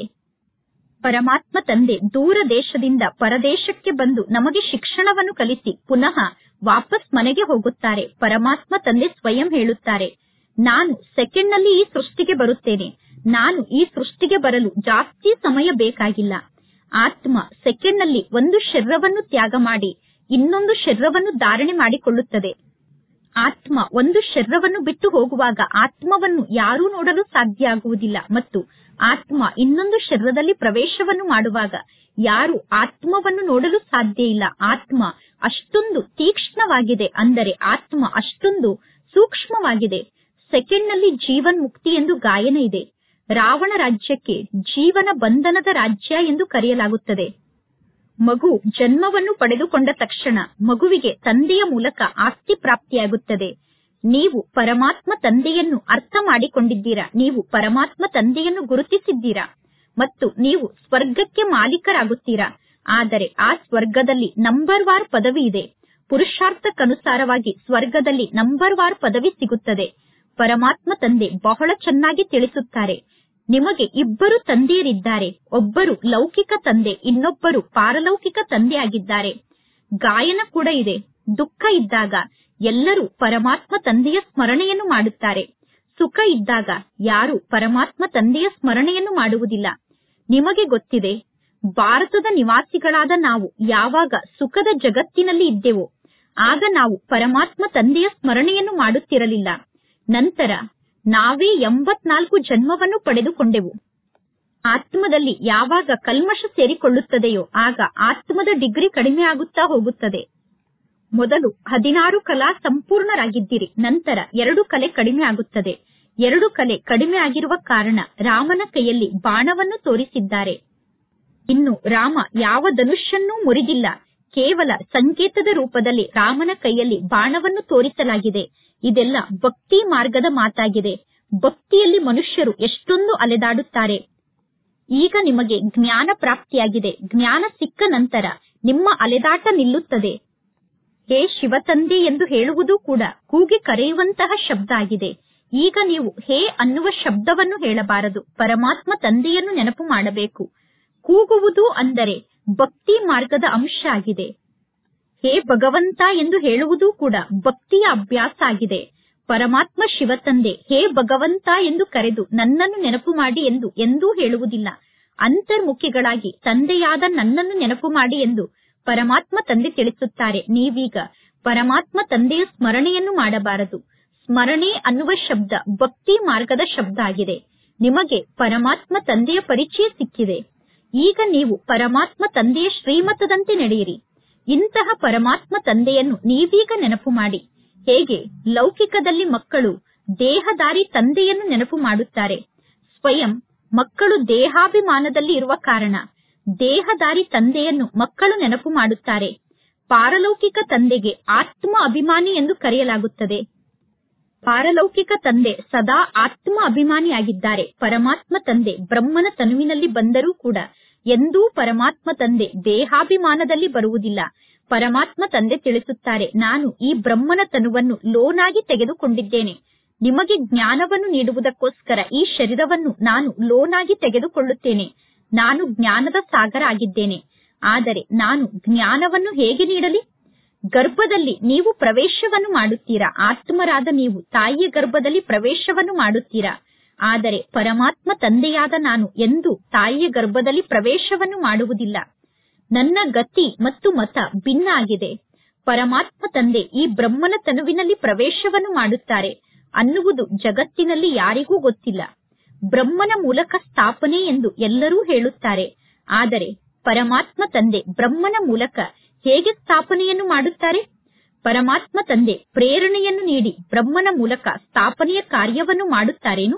ಪರಮಾತ್ಮ ತಂದೆ ದೂರ ದೇಶದಿಂದ ಪರದೇಶಕ್ಕೆ ಬಂದು ನಮಗೆ ಶಿಕ್ಷಣವನ್ನು ಕಲಿಸಿ ಪುನಃ ವಾಪಸ್ ಮನೆಗೆ ಹೋಗುತ್ತಾರೆ ಪರಮಾತ್ಮ ತಂದೆ ಸ್ವಯಂ ಹೇಳುತ್ತಾರೆ ನಾನು ಸೆಕೆಂಡ್ ನಲ್ಲಿ ಈ ಸೃಷ್ಟಿಗೆ ಬರುತ್ತೇನೆ ನಾನು ಈ ಸೃಷ್ಟಿಗೆ ಬರಲು ಜಾಸ್ತಿ ಸಮಯ ಬೇಕಾಗಿಲ್ಲ ಆತ್ಮ ಸೆಕೆಂಡ್ ನಲ್ಲಿ ಒಂದು ಶರೀರವನ್ನು ತ್ಯಾಗ ಮಾಡಿ ಇನ್ನೊಂದು ಶರೀರವನ್ನು ಧಾರಣೆ ಮಾಡಿಕೊಳ್ಳುತ್ತದೆ ಆತ್ಮ ಒಂದು ಶರೀರವನ್ನು ಬಿಟ್ಟು ಹೋಗುವಾಗ ಆತ್ಮವನ್ನು ಯಾರೂ ನೋಡಲು ಸಾಧ್ಯ ಆಗುವುದಿಲ್ಲ ಮತ್ತು ಆತ್ಮ ಇನ್ನೊಂದು ಶರೀರದಲ್ಲಿ ಪ್ರವೇಶವನ್ನು ಮಾಡುವಾಗ ಯಾರು ಆತ್ಮವನ್ನು ನೋಡಲು ಸಾಧ್ಯ ಇಲ್ಲ ಆತ್ಮ ಅಷ್ಟೊಂದು ತೀಕ್ಷ್ಣವಾಗಿದೆ ಅಂದರೆ ಆತ್ಮ ಅಷ್ಟೊಂದು ಸೂಕ್ಷ್ಮವಾಗಿದೆ ಸೆಕೆಂಡ್ ನಲ್ಲಿ ಜೀವನ್ ಮುಕ್ತಿ ಎಂದು ಗಾಯನ ಇದೆ ರಾವಣ ರಾಜ್ಯಕ್ಕೆ ಜೀವನ ಬಂಧನದ ರಾಜ್ಯ ಎಂದು ಕರೆಯಲಾಗುತ್ತದೆ ಮಗು ಜನ್ಮವನ್ನು ಪಡೆದುಕೊಂಡ ತಕ್ಷಣ ಮಗುವಿಗೆ ತಂದೆಯ ಮೂಲಕ ಆಸ್ತಿ ಪ್ರಾಪ್ತಿಯಾಗುತ್ತದೆ ನೀವು ಪರಮಾತ್ಮ ತಂದೆಯನ್ನು ಅರ್ಥ ಮಾಡಿಕೊಂಡಿದ್ದೀರಾ ನೀವು ಪರಮಾತ್ಮ ತಂದೆಯನ್ನು ಗುರುತಿಸಿದ್ದೀರಾ ಮತ್ತು ನೀವು ಸ್ವರ್ಗಕ್ಕೆ ಮಾಲೀಕರಾಗುತ್ತೀರಾ ಆದರೆ ಆ ಸ್ವರ್ಗದಲ್ಲಿ ನಂಬರ್ ವಾರ್ ಪದವಿ ಇದೆ ಪುರುಷಾರ್ಥಕ್ಕನುಸಾರವಾಗಿ ಸ್ವರ್ಗದಲ್ಲಿ ನಂಬರ್ ವಾರ್ ಪದವಿ ಸಿಗುತ್ತದೆ ಪರಮಾತ್ಮ ತಂದೆ ಬಹಳ ಚೆನ್ನಾಗಿ ತಿಳಿಸುತ್ತಾರೆ ನಿಮಗೆ ಇಬ್ಬರು ತಂದೆಯರಿದ್ದಾರೆ ಒಬ್ಬರು ಲೌಕಿಕ ತಂದೆ ಇನ್ನೊಬ್ಬರು ಪಾರಲೌಕಿಕ ತಂದೆಯಾಗಿದ್ದಾರೆ ಗಾಯನ ಕೂಡ ಇದೆ ದುಃಖ ಇದ್ದಾಗ ಎಲ್ಲರೂ ಪರಮಾತ್ಮ ತಂದೆಯ ಸ್ಮರಣೆಯನ್ನು ಮಾಡುತ್ತಾರೆ ಸುಖ ಇದ್ದಾಗ ಯಾರು ಪರಮಾತ್ಮ ತಂದೆಯ ಸ್ಮರಣೆಯನ್ನು ಮಾಡುವುದಿಲ್ಲ ನಿಮಗೆ ಗೊತ್ತಿದೆ ಭಾರತದ ನಿವಾಸಿಗಳಾದ ನಾವು ಯಾವಾಗ ಸುಖದ ಜಗತ್ತಿನಲ್ಲಿ ಇದ್ದೆವೋ ಆಗ ನಾವು ಪರಮಾತ್ಮ ತಂದೆಯ ಸ್ಮರಣೆಯನ್ನು ಮಾಡುತ್ತಿರಲಿಲ್ಲ ನಂತರ ನಾವೇ ಎಂಬತ್ನಾಲ್ಕು ಜನ್ಮವನ್ನು ಪಡೆದುಕೊಂಡೆವು ಆತ್ಮದಲ್ಲಿ ಯಾವಾಗ ಕಲ್ಮಶ ಸೇರಿಕೊಳ್ಳುತ್ತದೆಯೋ ಆಗ ಆತ್ಮದ ಡಿಗ್ರಿ ಕಡಿಮೆ ಆಗುತ್ತಾ ಹೋಗುತ್ತದೆ ಮೊದಲು ಹದಿನಾರು ಕಲಾ ಸಂಪೂರ್ಣರಾಗಿದ್ದೀರಿ ನಂತರ ಎರಡು ಕಲೆ ಕಡಿಮೆ ಆಗುತ್ತದೆ ಎರಡು ಕಲೆ ಕಡಿಮೆ ಆಗಿರುವ ಕಾರಣ ರಾಮನ ಕೈಯಲ್ಲಿ ಬಾಣವನ್ನು ತೋರಿಸಿದ್ದಾರೆ ಇನ್ನು ರಾಮ ಯಾವ ಧನುಷ್ಯನ್ನೂ ಮುರಿದಿಲ್ಲ ಕೇವಲ ಸಂಕೇತದ ರೂಪದಲ್ಲಿ ರಾಮನ ಕೈಯಲ್ಲಿ ಬಾಣವನ್ನು ತೋರಿಸಲಾಗಿದೆ ಇದೆಲ್ಲ ಭಕ್ತಿ ಮಾರ್ಗದ ಮಾತಾಗಿದೆ ಭಕ್ತಿಯಲ್ಲಿ ಮನುಷ್ಯರು ಎಷ್ಟೊಂದು ಅಲೆದಾಡುತ್ತಾರೆ ಈಗ ನಿಮಗೆ ಜ್ಞಾನ ಪ್ರಾಪ್ತಿಯಾಗಿದೆ ಜ್ಞಾನ ಸಿಕ್ಕ ನಂತರ ನಿಮ್ಮ ಅಲೆದಾಟ ನಿಲ್ಲುತ್ತದೆ ಹೇ ಶಿವತಂದೆ ಎಂದು ಹೇಳುವುದು ಕೂಡ ಕೂಗಿ ಕರೆಯುವಂತಹ ಶಬ್ದ ಆಗಿದೆ ಈಗ ನೀವು ಹೇ ಅನ್ನುವ ಶಬ್ದವನ್ನು ಹೇಳಬಾರದು ಪರಮಾತ್ಮ ತಂದೆಯನ್ನು ನೆನಪು ಮಾಡಬೇಕು ಕೂಗುವುದು ಅಂದರೆ ಭಕ್ತಿ ಮಾರ್ಗದ ಅಂಶ ಆಗಿದೆ ಹೇ ಭಗವಂತ ಎಂದು ಹೇಳುವುದು ಕೂಡ ಭಕ್ತಿಯ ಅಭ್ಯಾಸ ಆಗಿದೆ ಪರಮಾತ್ಮ ಶಿವತಂದೆ ಹೇ ಭಗವಂತ ಎಂದು ಕರೆದು ನನ್ನನ್ನು ನೆನಪು ಮಾಡಿ ಎಂದು ಎಂದೂ ಹೇಳುವುದಿಲ್ಲ ಅಂತರ್ಮುಖಿಗಳಾಗಿ ತಂದೆಯಾದ ನನ್ನನ್ನು ನೆನಪು ಮಾಡಿ ಎಂದು ಪರಮಾತ್ಮ ತಂದೆ ತಿಳಿಸುತ್ತಾರೆ ನೀವೀಗ ಪರಮಾತ್ಮ ತಂದೆಯ ಸ್ಮರಣೆಯನ್ನು ಮಾಡಬಾರದು ಸ್ಮರಣೆ ಅನ್ನುವ ಶಬ್ದ ಭಕ್ತಿ ಮಾರ್ಗದ ಶಬ್ದ ಆಗಿದೆ ನಿಮಗೆ ಪರಮಾತ್ಮ ತಂದೆಯ ಪರಿಚಯ ಸಿಕ್ಕಿದೆ ಈಗ ನೀವು ಪರಮಾತ್ಮ ತಂದೆಯ ಶ್ರೀಮತದಂತೆ ನಡೆಯಿರಿ ಇಂತಹ ಪರಮಾತ್ಮ ತಂದೆಯನ್ನು ನೀವೀಗ ನೆನಪು ಮಾಡಿ ಹೇಗೆ ಲೌಕಿಕದಲ್ಲಿ ಮಕ್ಕಳು ದೇಹದಾರಿ ತಂದೆಯನ್ನು ನೆನಪು ಮಾಡುತ್ತಾರೆ ಸ್ವಯಂ ಮಕ್ಕಳು ದೇಹಾಭಿಮಾನದಲ್ಲಿ ಇರುವ ಕಾರಣ ದೇಹದಾರಿ ತಂದೆಯನ್ನು ಮಕ್ಕಳು ನೆನಪು ಮಾಡುತ್ತಾರೆ ಪಾರಲೌಕಿಕ ತಂದೆಗೆ ಆತ್ಮ ಅಭಿಮಾನಿ ಎಂದು ಕರೆಯಲಾಗುತ್ತದೆ ಪಾರಲೌಕಿಕ ತಂದೆ ಸದಾ ಆತ್ಮ ಅಭಿಮಾನಿಯಾಗಿದ್ದಾರೆ ಪರಮಾತ್ಮ ತಂದೆ ಬ್ರಹ್ಮನ ತನುವಿನಲ್ಲಿ ಬಂದರೂ ಕೂಡ ಎಂದೂ ಪರಮಾತ್ಮ ತಂದೆ ದೇಹಾಭಿಮಾನದಲ್ಲಿ ಬರುವುದಿಲ್ಲ ಪರಮಾತ್ಮ ತಂದೆ ತಿಳಿಸುತ್ತಾರೆ ನಾನು ಈ ಬ್ರಹ್ಮನ ತನುವನ್ನು ಲೋನಾಗಿ ತೆಗೆದುಕೊಂಡಿದ್ದೇನೆ ನಿಮಗೆ ಜ್ಞಾನವನ್ನು ನೀಡುವುದಕ್ಕೋಸ್ಕರ ಈ ಶರೀರವನ್ನು ನಾನು ಲೋನಾಗಿ ತೆಗೆದುಕೊಳ್ಳುತ್ತೇನೆ ನಾನು ಜ್ಞಾನದ ಸಾಗರ ಆಗಿದ್ದೇನೆ ಆದರೆ ನಾನು ಜ್ಞಾನವನ್ನು ಹೇಗೆ ನೀಡಲಿ ಗರ್ಭದಲ್ಲಿ ನೀವು ಪ್ರವೇಶವನ್ನು ಮಾಡುತ್ತೀರಾ ಆತ್ಮರಾದ ನೀವು ತಾಯಿಯ ಗರ್ಭದಲ್ಲಿ ಪ್ರವೇಶವನ್ನು ಮಾಡುತ್ತೀರಾ ಆದರೆ ಪರಮಾತ್ಮ ತಂದೆಯಾದ ನಾನು ಎಂದು ತಾಯಿಯ ಗರ್ಭದಲ್ಲಿ ಪ್ರವೇಶವನ್ನು ಮಾಡುವುದಿಲ್ಲ ನನ್ನ ಗತಿ ಮತ್ತು ಮತ ಭಿನ್ನ ಆಗಿದೆ ಪರಮಾತ್ಮ ತಂದೆ ಈ ಬ್ರಹ್ಮನ ತನುವಿನಲ್ಲಿ ಪ್ರವೇಶವನ್ನು ಮಾಡುತ್ತಾರೆ ಅನ್ನುವುದು ಜಗತ್ತಿನಲ್ಲಿ ಯಾರಿಗೂ ಗೊತ್ತಿಲ್ಲ ಬ್ರಹ್ಮನ ಮೂಲಕ ಸ್ಥಾಪನೆ ಎಂದು ಎಲ್ಲರೂ ಹೇಳುತ್ತಾರೆ ಆದರೆ ಪರಮಾತ್ಮ ತಂದೆ ಬ್ರಹ್ಮನ ಮೂಲಕ ಹೇಗೆ ಸ್ಥಾಪನೆಯನ್ನು ಮಾಡುತ್ತಾರೆ ಪರಮಾತ್ಮ ತಂದೆ ಪ್ರೇರಣೆಯನ್ನು ನೀಡಿ ಬ್ರಹ್ಮನ ಮೂಲಕ ಸ್ಥಾಪನೆಯ ಕಾರ್ಯವನ್ನು ಮಾಡುತ್ತಾರೇನು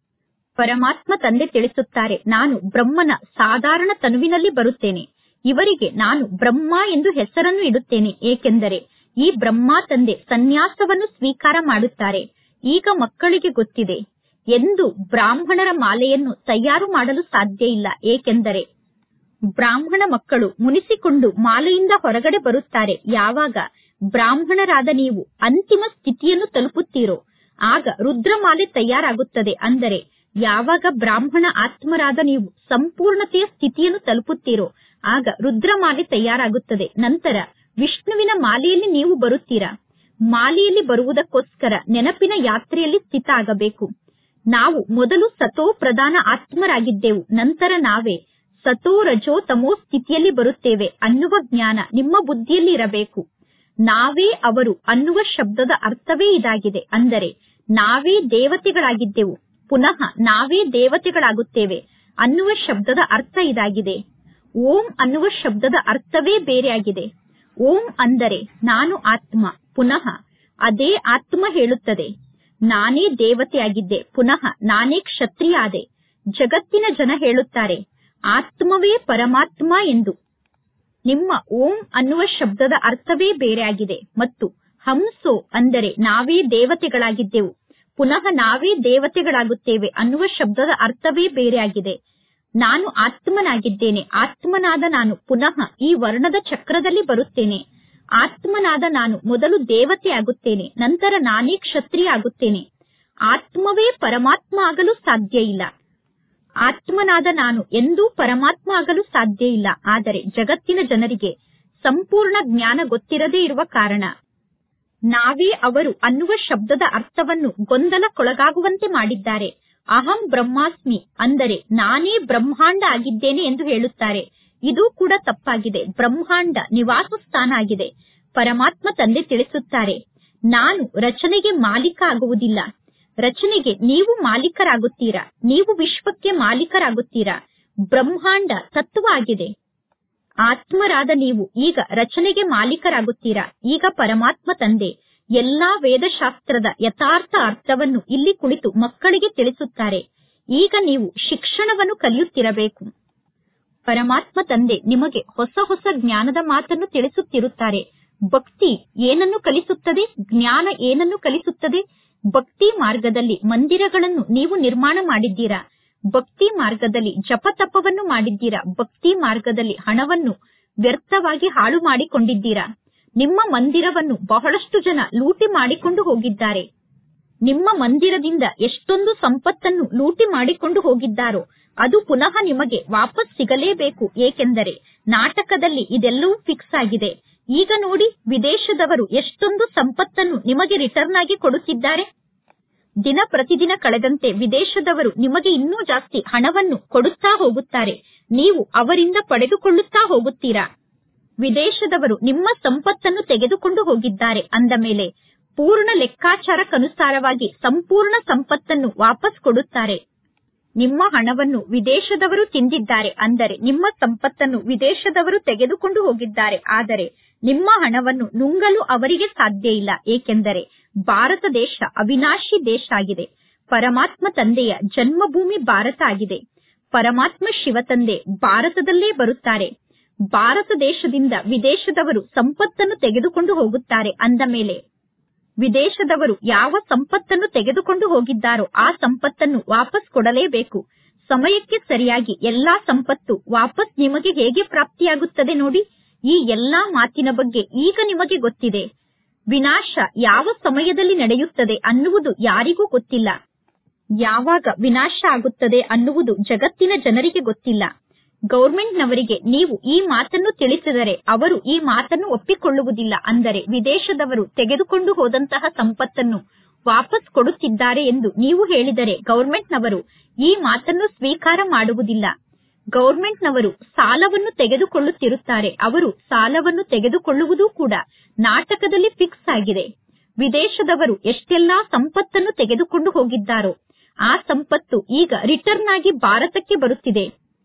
ಪರಮಾತ್ಮ ತಂದೆ ತಿಳಿಸುತ್ತಾರೆ ನಾನು ಬ್ರಹ್ಮನ ಸಾಧಾರಣ ತನುವಿನಲ್ಲಿ ಬರುತ್ತೇನೆ ಇವರಿಗೆ ನಾನು ಬ್ರಹ್ಮ ಎಂದು ಹೆಸರನ್ನು ಇಡುತ್ತೇನೆ ಏಕೆಂದರೆ ಈ ಬ್ರಹ್ಮ ತಂದೆ ಸನ್ಯಾಸವನ್ನು ಸ್ವೀಕಾರ ಮಾಡುತ್ತಾರೆ ಈಗ ಮಕ್ಕಳಿಗೆ ಗೊತ್ತಿದೆ ಎಂದು ಬ್ರಾಹ್ಮಣರ ಮಾಲೆಯನ್ನು ತಯಾರು ಮಾಡಲು ಸಾಧ್ಯ ಇಲ್ಲ ಏಕೆಂದರೆ ಬ್ರಾಹ್ಮಣ ಮಕ್ಕಳು ಮುನಿಸಿಕೊಂಡು ಮಾಲೆಯಿಂದ ಹೊರಗಡೆ ಬರುತ್ತಾರೆ ಯಾವಾಗ ಬ್ರಾಹ್ಮಣರಾದ ನೀವು ಅಂತಿಮ ಸ್ಥಿತಿಯನ್ನು ತಲುಪುತ್ತೀರೋ ಆಗ ರುದ್ರಮಾಲೆ ತಯಾರಾಗುತ್ತದೆ ಅಂದರೆ ಯಾವಾಗ ಬ್ರಾಹ್ಮಣ ಆತ್ಮರಾದ ನೀವು ಸಂಪೂರ್ಣತೆಯ ಸ್ಥಿತಿಯನ್ನು ತಲುಪುತ್ತೀರೋ ಆಗ ರುದ್ರಮಾಲೆ ತಯಾರಾಗುತ್ತದೆ ನಂತರ ವಿಷ್ಣುವಿನ ಮಾಲೆಯಲ್ಲಿ ನೀವು ಬರುತ್ತೀರಾ ಮಾಲೆಯಲ್ಲಿ ಬರುವುದಕ್ಕೋಸ್ಕರ ನೆನಪಿನ ಯಾತ್ರೆಯಲ್ಲಿ ಸ್ಥಿತ ಆಗಬೇಕು ನಾವು ಮೊದಲು ಸತೋ ಪ್ರಧಾನ ಆತ್ಮರಾಗಿದ್ದೆವು ನಂತರ ನಾವೇ ಸತೋ ರಜೋ ತಮೋ ಸ್ಥಿತಿಯಲ್ಲಿ ಬರುತ್ತೇವೆ ಅನ್ನುವ ಜ್ಞಾನ ನಿಮ್ಮ ಬುದ್ಧಿಯಲ್ಲಿ ಇರಬೇಕು ನಾವೇ ಅವರು ಅನ್ನುವ ಶಬ್ದದ ಅರ್ಥವೇ ಇದಾಗಿದೆ ಅಂದರೆ ನಾವೇ ದೇವತೆಗಳಾಗಿದ್ದೆವು ಪುನಃ ನಾವೇ ದೇವತೆಗಳಾಗುತ್ತೇವೆ ಅನ್ನುವ ಶಬ್ದದ ಅರ್ಥ ಇದಾಗಿದೆ ಓಂ ಅನ್ನುವ ಶಬ್ದದ ಅರ್ಥವೇ ಬೇರೆಯಾಗಿದೆ ಓಂ ಅಂದರೆ ನಾನು ಆತ್ಮ ಪುನಃ ಅದೇ ಆತ್ಮ ಹೇಳುತ್ತದೆ ನಾನೇ ದೇವತೆಯಾಗಿದ್ದೆ ಪುನಃ ನಾನೇ ಕ್ಷತ್ರಿಯ ಆದೆ ಜಗತ್ತಿನ ಜನ ಹೇಳುತ್ತಾರೆ ಆತ್ಮವೇ ಪರಮಾತ್ಮ ಎಂದು ನಿಮ್ಮ ಓಂ ಅನ್ನುವ ಶಬ್ದದ ಅರ್ಥವೇ ಬೇರೆಯಾಗಿದೆ ಮತ್ತು ಹಂಸೋ ಅಂದರೆ ನಾವೇ ದೇವತೆಗಳಾಗಿದ್ದೆವು ಪುನಃ ನಾವೇ ದೇವತೆಗಳಾಗುತ್ತೇವೆ ಅನ್ನುವ ಶಬ್ದದ ಅರ್ಥವೇ ಬೇರೆಯಾಗಿದೆ ನಾನು ಆತ್ಮನಾಗಿದ್ದೇನೆ ಆತ್ಮನಾದ ನಾನು ಪುನಃ ಈ ವರ್ಣದ ಚಕ್ರದಲ್ಲಿ ಬರುತ್ತೇನೆ ಆತ್ಮನಾದ ನಾನು ಮೊದಲು ದೇವತೆಯಾಗುತ್ತೇನೆ ನಂತರ ನಾನೇ ಕ್ಷತ್ರಿಯ ಆಗುತ್ತೇನೆ ಆತ್ಮವೇ ಪರಮಾತ್ಮ ಆಗಲು ಸಾಧ್ಯ ಇಲ್ಲ ಆತ್ಮನಾದ ನಾನು ಎಂದೂ ಪರಮಾತ್ಮ ಆಗಲು ಸಾಧ್ಯ ಇಲ್ಲ ಆದರೆ ಜಗತ್ತಿನ ಜನರಿಗೆ ಸಂಪೂರ್ಣ ಜ್ಞಾನ ಗೊತ್ತಿರದೇ ಇರುವ ಕಾರಣ ನಾವೇ ಅವರು ಅನ್ನುವ ಶಬ್ದದ ಅರ್ಥವನ್ನು ಗೊಂದಲಕ್ಕೊಳಗಾಗುವಂತೆ ಮಾಡಿದ್ದಾರೆ ಅಹಂ ಬ್ರಹ್ಮಾಸ್ಮಿ ಅಂದರೆ ನಾನೇ ಬ್ರಹ್ಮಾಂಡ ಆಗಿದ್ದೇನೆ ಎಂದು ಹೇಳುತ್ತಾರೆ ಇದು ಕೂಡ ತಪ್ಪಾಗಿದೆ ಬ್ರಹ್ಮಾಂಡ ನಿವಾಸ ಸ್ಥಾನ ಆಗಿದೆ ಪರಮಾತ್ಮ ತಂದೆ ತಿಳಿಸುತ್ತಾರೆ ನಾನು ರಚನೆಗೆ ಮಾಲೀಕ ಆಗುವುದಿಲ್ಲ ರಚನೆಗೆ ನೀವು ಮಾಲೀಕರಾಗುತ್ತೀರಾ ನೀವು ವಿಶ್ವಕ್ಕೆ ಮಾಲೀಕರಾಗುತ್ತೀರಾ ಬ್ರಹ್ಮಾಂಡ ತತ್ವ ಆಗಿದೆ ಆತ್ಮರಾದ ನೀವು ಈಗ ರಚನೆಗೆ ಮಾಲೀಕರಾಗುತ್ತೀರಾ ಈಗ ಪರಮಾತ್ಮ ತಂದೆ ಎಲ್ಲಾ ವೇದಶಾಸ್ತ್ರದ ಯಥಾರ್ಥ ಅರ್ಥವನ್ನು ಇಲ್ಲಿ ಕುಳಿತು ಮಕ್ಕಳಿಗೆ ತಿಳಿಸುತ್ತಾರೆ ಈಗ ನೀವು ಶಿಕ್ಷಣವನ್ನು ಕಲಿಯುತ್ತಿರಬೇಕು ಪರಮಾತ್ಮ ತಂದೆ ನಿಮಗೆ ಹೊಸ ಹೊಸ ಜ್ಞಾನದ ಮಾತನ್ನು ತಿಳಿಸುತ್ತಿರುತ್ತಾರೆ ಭಕ್ತಿ ಏನನ್ನು ಕಲಿಸುತ್ತದೆ ಜ್ಞಾನ ಏನನ್ನು ಕಲಿಸುತ್ತದೆ ಭಕ್ತಿ ಮಾರ್ಗದಲ್ಲಿ ಮಂದಿರಗಳನ್ನು ನೀವು ನಿರ್ಮಾಣ ಮಾಡಿದ್ದೀರಾ ಭಕ್ತಿ ಮಾರ್ಗದಲ್ಲಿ ಜಪತಪವನ್ನು ಮಾಡಿದ್ದೀರಾ ಭಕ್ತಿ ಮಾರ್ಗದಲ್ಲಿ ಹಣವನ್ನು ವ್ಯರ್ಥವಾಗಿ ಹಾಳು ಮಾಡಿಕೊಂಡಿದ್ದೀರಾ ನಿಮ್ಮ ಮಂದಿರವನ್ನು ಬಹಳಷ್ಟು ಜನ ಲೂಟಿ ಮಾಡಿಕೊಂಡು ಹೋಗಿದ್ದಾರೆ ನಿಮ್ಮ ಮಂದಿರದಿಂದ ಎಷ್ಟೊಂದು ಸಂಪತ್ತನ್ನು ಲೂಟಿ ಮಾಡಿಕೊಂಡು ಹೋಗಿದ್ದಾರೋ ಅದು ಪುನಃ ನಿಮಗೆ ವಾಪಸ್ ಸಿಗಲೇಬೇಕು ಏಕೆಂದರೆ ನಾಟಕದಲ್ಲಿ ಇದೆಲ್ಲವೂ ಫಿಕ್ಸ್ ಆಗಿದೆ ಈಗ ನೋಡಿ ವಿದೇಶದವರು ಎಷ್ಟೊಂದು ಸಂಪತ್ತನ್ನು ನಿಮಗೆ ರಿಟರ್ನ್ ಆಗಿ ಕೊಡುತ್ತಿದ್ದಾರೆ ದಿನ ಪ್ರತಿದಿನ ಕಳೆದಂತೆ ವಿದೇಶದವರು ನಿಮಗೆ ಇನ್ನೂ ಜಾಸ್ತಿ ಹಣವನ್ನು ಕೊಡುತ್ತಾ ಹೋಗುತ್ತಾರೆ ನೀವು ಅವರಿಂದ ಪಡೆದುಕೊಳ್ಳುತ್ತಾ ಹೋಗುತ್ತೀರಾ ವಿದೇಶದವರು ನಿಮ್ಮ ಸಂಪತ್ತನ್ನು ತೆಗೆದುಕೊಂಡು ಹೋಗಿದ್ದಾರೆ ಅಂದ ಮೇಲೆ ಪೂರ್ಣ ಲೆಕ್ಕಾಚಾರಕ್ಕನುಸಾರವಾಗಿ ಸಂಪೂರ್ಣ ಸಂಪತ್ತನ್ನು ವಾಪಸ್ ಕೊಡುತ್ತಾರೆ ನಿಮ್ಮ ಹಣವನ್ನು ವಿದೇಶದವರು ತಿಂದಿದ್ದಾರೆ ಅಂದರೆ ನಿಮ್ಮ ಸಂಪತ್ತನ್ನು ವಿದೇಶದವರು ತೆಗೆದುಕೊಂಡು ಹೋಗಿದ್ದಾರೆ ಆದರೆ ನಿಮ್ಮ ಹಣವನ್ನು ನುಂಗಲು ಅವರಿಗೆ ಸಾಧ್ಯ ಇಲ್ಲ ಏಕೆಂದರೆ ಭಾರತ ದೇಶ ಅವಿನಾಶಿ ದೇಶ ಆಗಿದೆ ಪರಮಾತ್ಮ ತಂದೆಯ ಜನ್ಮಭೂಮಿ ಭಾರತ ಆಗಿದೆ ಪರಮಾತ್ಮ ಶಿವತಂದೆ ಭಾರತದಲ್ಲೇ ಬರುತ್ತಾರೆ ಭಾರತ ದೇಶದಿಂದ ವಿದೇಶದವರು ಸಂಪತ್ತನ್ನು ತೆಗೆದುಕೊಂಡು ಹೋಗುತ್ತಾರೆ ಅಂದ ಮೇಲೆ ವಿದೇಶದವರು ಯಾವ ಸಂಪತ್ತನ್ನು ತೆಗೆದುಕೊಂಡು ಹೋಗಿದ್ದಾರೋ ಆ ಸಂಪತ್ತನ್ನು ವಾಪಸ್ ಕೊಡಲೇಬೇಕು ಸಮಯಕ್ಕೆ ಸರಿಯಾಗಿ ಎಲ್ಲಾ ಸಂಪತ್ತು ವಾಪಸ್ ನಿಮಗೆ ಹೇಗೆ ಪ್ರಾಪ್ತಿಯಾಗುತ್ತದೆ ನೋಡಿ ಈ ಎಲ್ಲಾ ಮಾತಿನ ಬಗ್ಗೆ ಈಗ ನಿಮಗೆ ಗೊತ್ತಿದೆ ವಿನಾಶ ಯಾವ ಸಮಯದಲ್ಲಿ ನಡೆಯುತ್ತದೆ ಅನ್ನುವುದು ಯಾರಿಗೂ ಗೊತ್ತಿಲ್ಲ ಯಾವಾಗ ವಿನಾಶ ಆಗುತ್ತದೆ ಅನ್ನುವುದು ಜಗತ್ತಿನ ಜನರಿಗೆ ಗೊತ್ತಿಲ್ಲ ಗೌರ್ಮೆಂಟ್ನವರಿಗೆ ನೀವು ಈ ಮಾತನ್ನು ತಿಳಿಸಿದರೆ ಅವರು ಈ ಮಾತನ್ನು ಒಪ್ಪಿಕೊಳ್ಳುವುದಿಲ್ಲ ಅಂದರೆ ವಿದೇಶದವರು ತೆಗೆದುಕೊಂಡು ಹೋದಂತಹ ಸಂಪತ್ತನ್ನು ವಾಪಸ್ ಕೊಡುತ್ತಿದ್ದಾರೆ ಎಂದು ನೀವು ಹೇಳಿದರೆ ಗೌರ್ಮೆಂಟ್ನವರು ಈ ಮಾತನ್ನು ಸ್ವೀಕಾರ ಮಾಡುವುದಿಲ್ಲ ಗೌರ್ಮೆಂಟ್ನವರು ಸಾಲವನ್ನು ತೆಗೆದುಕೊಳ್ಳುತ್ತಿರುತ್ತಾರೆ ಅವರು ಸಾಲವನ್ನು ತೆಗೆದುಕೊಳ್ಳುವುದೂ ಕೂಡ ನಾಟಕದಲ್ಲಿ ಫಿಕ್ಸ್ ಆಗಿದೆ ವಿದೇಶದವರು ಎಷ್ಟೆಲ್ಲಾ ಸಂಪತ್ತನ್ನು ತೆಗೆದುಕೊಂಡು ಹೋಗಿದ್ದಾರೋ ಆ ಸಂಪತ್ತು ಈಗ ರಿಟರ್ನ್ ಆಗಿ ಭಾರತಕ್ಕೆ ಬರುತ್ತಿದೆ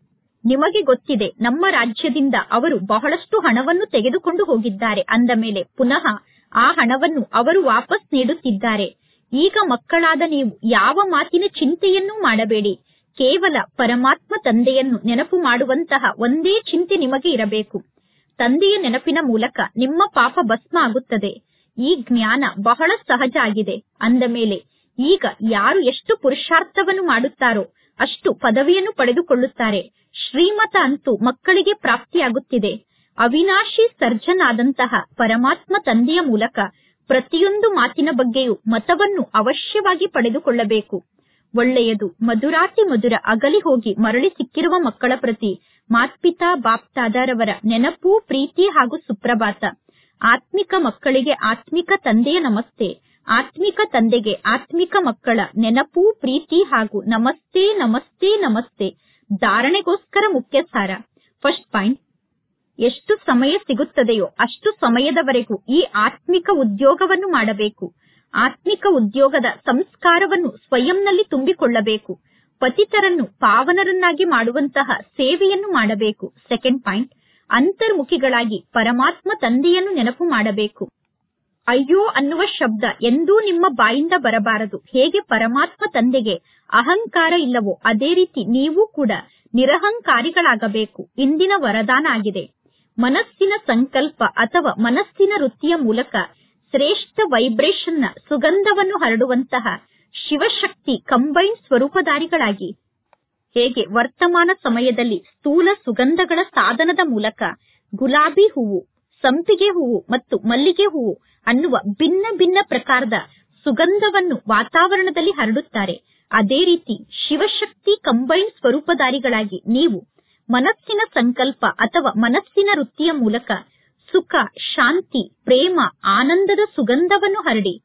ನಿಮಗೆ ಗೊತ್ತಿದೆ ನಮ್ಮ ರಾಜ್ಯದಿಂದ ಅವರು ಬಹಳಷ್ಟು ಹಣವನ್ನು ತೆಗೆದುಕೊಂಡು ಹೋಗಿದ್ದಾರೆ ಅಂದ ಮೇಲೆ ಪುನಃ ಆ ಹಣವನ್ನು ಅವರು ವಾಪಸ್ ನೀಡುತ್ತಿದ್ದಾರೆ ಈಗ ಮಕ್ಕಳಾದ ನೀವು ಯಾವ ಮಾತಿನ ಚಿಂತೆಯನ್ನೂ ಮಾಡಬೇಡಿ ಕೇವಲ ಪರಮಾತ್ಮ ತಂದೆಯನ್ನು ನೆನಪು ಮಾಡುವಂತಹ ಒಂದೇ ಚಿಂತೆ ನಿಮಗೆ ಇರಬೇಕು ತಂದೆಯ ನೆನಪಿನ ಮೂಲಕ ನಿಮ್ಮ ಪಾಪ ಭಸ್ಮ ಆಗುತ್ತದೆ ಈ ಜ್ಞಾನ ಬಹಳ ಸಹಜ ಆಗಿದೆ ಅಂದ ಮೇಲೆ ಈಗ ಯಾರು ಎಷ್ಟು ಪುರುಷಾರ್ಥವನ್ನು ಮಾಡುತ್ತಾರೋ ಅಷ್ಟು ಪದವಿಯನ್ನು ಪಡೆದುಕೊಳ್ಳುತ್ತಾರೆ ಶ್ರೀಮತ ಅಂತೂ ಮಕ್ಕಳಿಗೆ ಪ್ರಾಪ್ತಿಯಾಗುತ್ತಿದೆ ಅವಿನಾಶಿ ಸರ್ಜನಾದಂತಹ ಪರಮಾತ್ಮ ತಂದೆಯ ಮೂಲಕ ಪ್ರತಿಯೊಂದು ಮಾತಿನ ಬಗ್ಗೆಯೂ ಮತವನ್ನು ಅವಶ್ಯವಾಗಿ ಪಡೆದುಕೊಳ್ಳಬೇಕು ಒಳ್ಳೆಯದು ಮಧುರಾತಿ ಮಧುರ ಅಗಲಿ ಹೋಗಿ ಮರಳಿ ಸಿಕ್ಕಿರುವ ಮಕ್ಕಳ ಪ್ರತಿ ಮಾತ್ಪಿತಾ ಬಾಪ್ತಾದರವರ ನೆನಪು ಪ್ರೀತಿ ಹಾಗೂ ಸುಪ್ರಭಾತ ಆತ್ಮಿಕ ಮಕ್ಕಳಿಗೆ ಆತ್ಮಿಕ ತಂದೆಯ ನಮಸ್ತೆ ಆತ್ಮಿಕ ತಂದೆಗೆ ಆತ್ಮಿಕ ಮಕ್ಕಳ ನೆನಪು ಪ್ರೀತಿ ಹಾಗೂ ನಮಸ್ತೆ ನಮಸ್ತೆ ನಮಸ್ತೆ ಧಾರಣೆಗೋಸ್ಕರ ಮುಖ್ಯ ಸಾರ ಫಸ್ಟ್ ಪಾಯಿಂಟ್ ಎಷ್ಟು ಸಮಯ ಸಿಗುತ್ತದೆಯೋ ಅಷ್ಟು ಸಮಯದವರೆಗೂ ಈ ಆತ್ಮಿಕ ಉದ್ಯೋಗವನ್ನು ಮಾಡಬೇಕು ಆತ್ಮಿಕ ಉದ್ಯೋಗದ ಸಂಸ್ಕಾರವನ್ನು ಸ್ವಯಂನಲ್ಲಿ ತುಂಬಿಕೊಳ್ಳಬೇಕು ಪತಿತರನ್ನು ಪಾವನರನ್ನಾಗಿ ಮಾಡುವಂತಹ ಸೇವೆಯನ್ನು ಮಾಡಬೇಕು ಸೆಕೆಂಡ್ ಪಾಯಿಂಟ್ ಅಂತರ್ಮುಖಿಗಳಾಗಿ ಪರಮಾತ್ಮ ತಂದೆಯನ್ನು ನೆನಪು ಮಾಡಬೇಕು ಅಯ್ಯೋ ಅನ್ನುವ ಶಬ್ದ ಎಂದೂ ನಿಮ್ಮ ಬಾಯಿಂದ ಬರಬಾರದು ಹೇಗೆ ಪರಮಾತ್ಮ ತಂದೆಗೆ ಅಹಂಕಾರ ಇಲ್ಲವೋ ಅದೇ ರೀತಿ ನೀವು ಕೂಡ ನಿರಹಂಕಾರಿಗಳಾಗಬೇಕು ಇಂದಿನ ವರದಾನ ಆಗಿದೆ ಮನಸ್ಸಿನ ಸಂಕಲ್ಪ ಅಥವಾ ಮನಸ್ಸಿನ ವೃತ್ತಿಯ ಮೂಲಕ ಶ್ರೇಷ್ಠ ವೈಬ್ರೇಷನ್ನ ಸುಗಂಧವನ್ನು ಹರಡುವಂತಹ ಶಿವಶಕ್ತಿ ಕಂಬೈನ್ ಸ್ವರೂಪಧಾರಿಗಳಾಗಿ ಹೇಗೆ ವರ್ತಮಾನ ಸಮಯದಲ್ಲಿ ಸ್ಥೂಲ ಸುಗಂಧಗಳ ಸಾಧನದ ಮೂಲಕ ಗುಲಾಬಿ ಹೂವು ಸಂಪಿಗೆ ಹೂವು ಮತ್ತು ಮಲ್ಲಿಗೆ ಹೂವು ಅನ್ನುವ ಭಿನ್ನ ಭಿನ್ನ ಪ್ರಕಾರದ ಸುಗಂಧವನ್ನು ವಾತಾವರಣದಲ್ಲಿ ಹರಡುತ್ತಾರೆ ಅದೇ ರೀತಿ ಶಿವಶಕ್ತಿ ಕಂಬೈನ್ ಸ್ವರೂಪಧಾರಿಗಳಾಗಿ ನೀವು ಮನಸ್ಸಿನ ಸಂಕಲ್ಪ ಅಥವಾ ಮನಸ್ಸಿನ ವೃತ್ತಿಯ ಮೂಲಕ ಸುಖ ಶಾಂತಿ ಪ್ರೇಮ ಆನಂದದ ಸುಗಂಧವನ್ನು ಹರಡಿ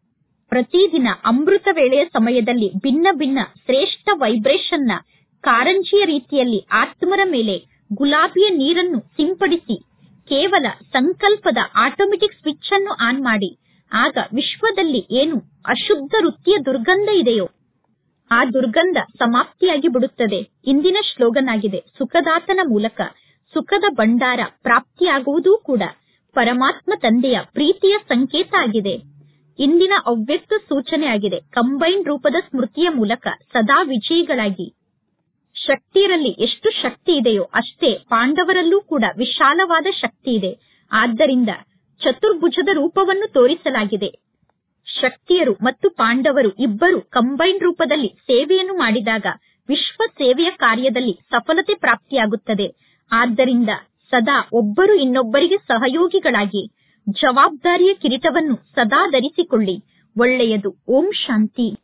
ಪ್ರತಿದಿನ ಅಮೃತ ವೇಳೆಯ ಸಮಯದಲ್ಲಿ ಭಿನ್ನ ಭಿನ್ನ ಶ್ರೇಷ್ಠ ವೈಬ್ರೇಷನ್ನ ಕಾರಂಜಿಯ ರೀತಿಯಲ್ಲಿ ಆತ್ಮರ ಮೇಲೆ ಗುಲಾಬಿಯ ನೀರನ್ನು ಸಿಂಪಡಿಸಿ ಕೇವಲ ಸಂಕಲ್ಪದ ಆಟೋಮೆಟಿಕ್ ಸ್ವಿಚ್ ಅನ್ನು ಆನ್ ಮಾಡಿ ಆಗ ವಿಶ್ವದಲ್ಲಿ ಏನು ಅಶುದ್ಧ ವೃತ್ತಿಯ ದುರ್ಗಂಧ ಇದೆಯೋ ಆ ದುರ್ಗಂಧ ಸಮಾಪ್ತಿಯಾಗಿ ಬಿಡುತ್ತದೆ ಇಂದಿನ ಶ್ಲೋಗನ್ ಆಗಿದೆ ಸುಖದಾತನ ಮೂಲಕ ಸುಖದ ಭಂಡಾರ ಪ್ರಾಪ್ತಿಯಾಗುವುದೂ ಕೂಡ ಪರಮಾತ್ಮ ತಂದೆಯ ಪ್ರೀತಿಯ ಸಂಕೇತ ಆಗಿದೆ ಇಂದಿನ ಅವ್ಯಕ್ತ ಸೂಚನೆ ಆಗಿದೆ ಕಂಬೈನ್ ರೂಪದ ಸ್ಮೃತಿಯ ಮೂಲಕ ಸದಾ ವಿಜಯಿಗಳಾಗಿ ಶಕ್ತಿಯರಲ್ಲಿ ಎಷ್ಟು ಶಕ್ತಿ ಇದೆಯೋ ಅಷ್ಟೇ ಪಾಂಡವರಲ್ಲೂ ಕೂಡ ವಿಶಾಲವಾದ ಶಕ್ತಿ ಇದೆ ಆದ್ದರಿಂದ ಚತುರ್ಭುಜದ ರೂಪವನ್ನು ತೋರಿಸಲಾಗಿದೆ ಶಕ್ತಿಯರು ಮತ್ತು ಪಾಂಡವರು ಇಬ್ಬರು ಕಂಬೈನ್ ರೂಪದಲ್ಲಿ ಸೇವೆಯನ್ನು ಮಾಡಿದಾಗ ವಿಶ್ವ ಸೇವೆಯ ಕಾರ್ಯದಲ್ಲಿ ಸಫಲತೆ ಪ್ರಾಪ್ತಿಯಾಗುತ್ತದೆ ಆದ್ದರಿಂದ ಸದಾ ಒಬ್ಬರು ಇನ್ನೊಬ್ಬರಿಗೆ ಸಹಯೋಗಿಗಳಾಗಿ ಜವಾಬ್ದಾರಿಯ ಕಿರೀಟವನ್ನು ಸದಾ ಧರಿಸಿಕೊಳ್ಳಿ ಒಳ್ಳೆಯದು ಓಂ ಶಾಂತಿ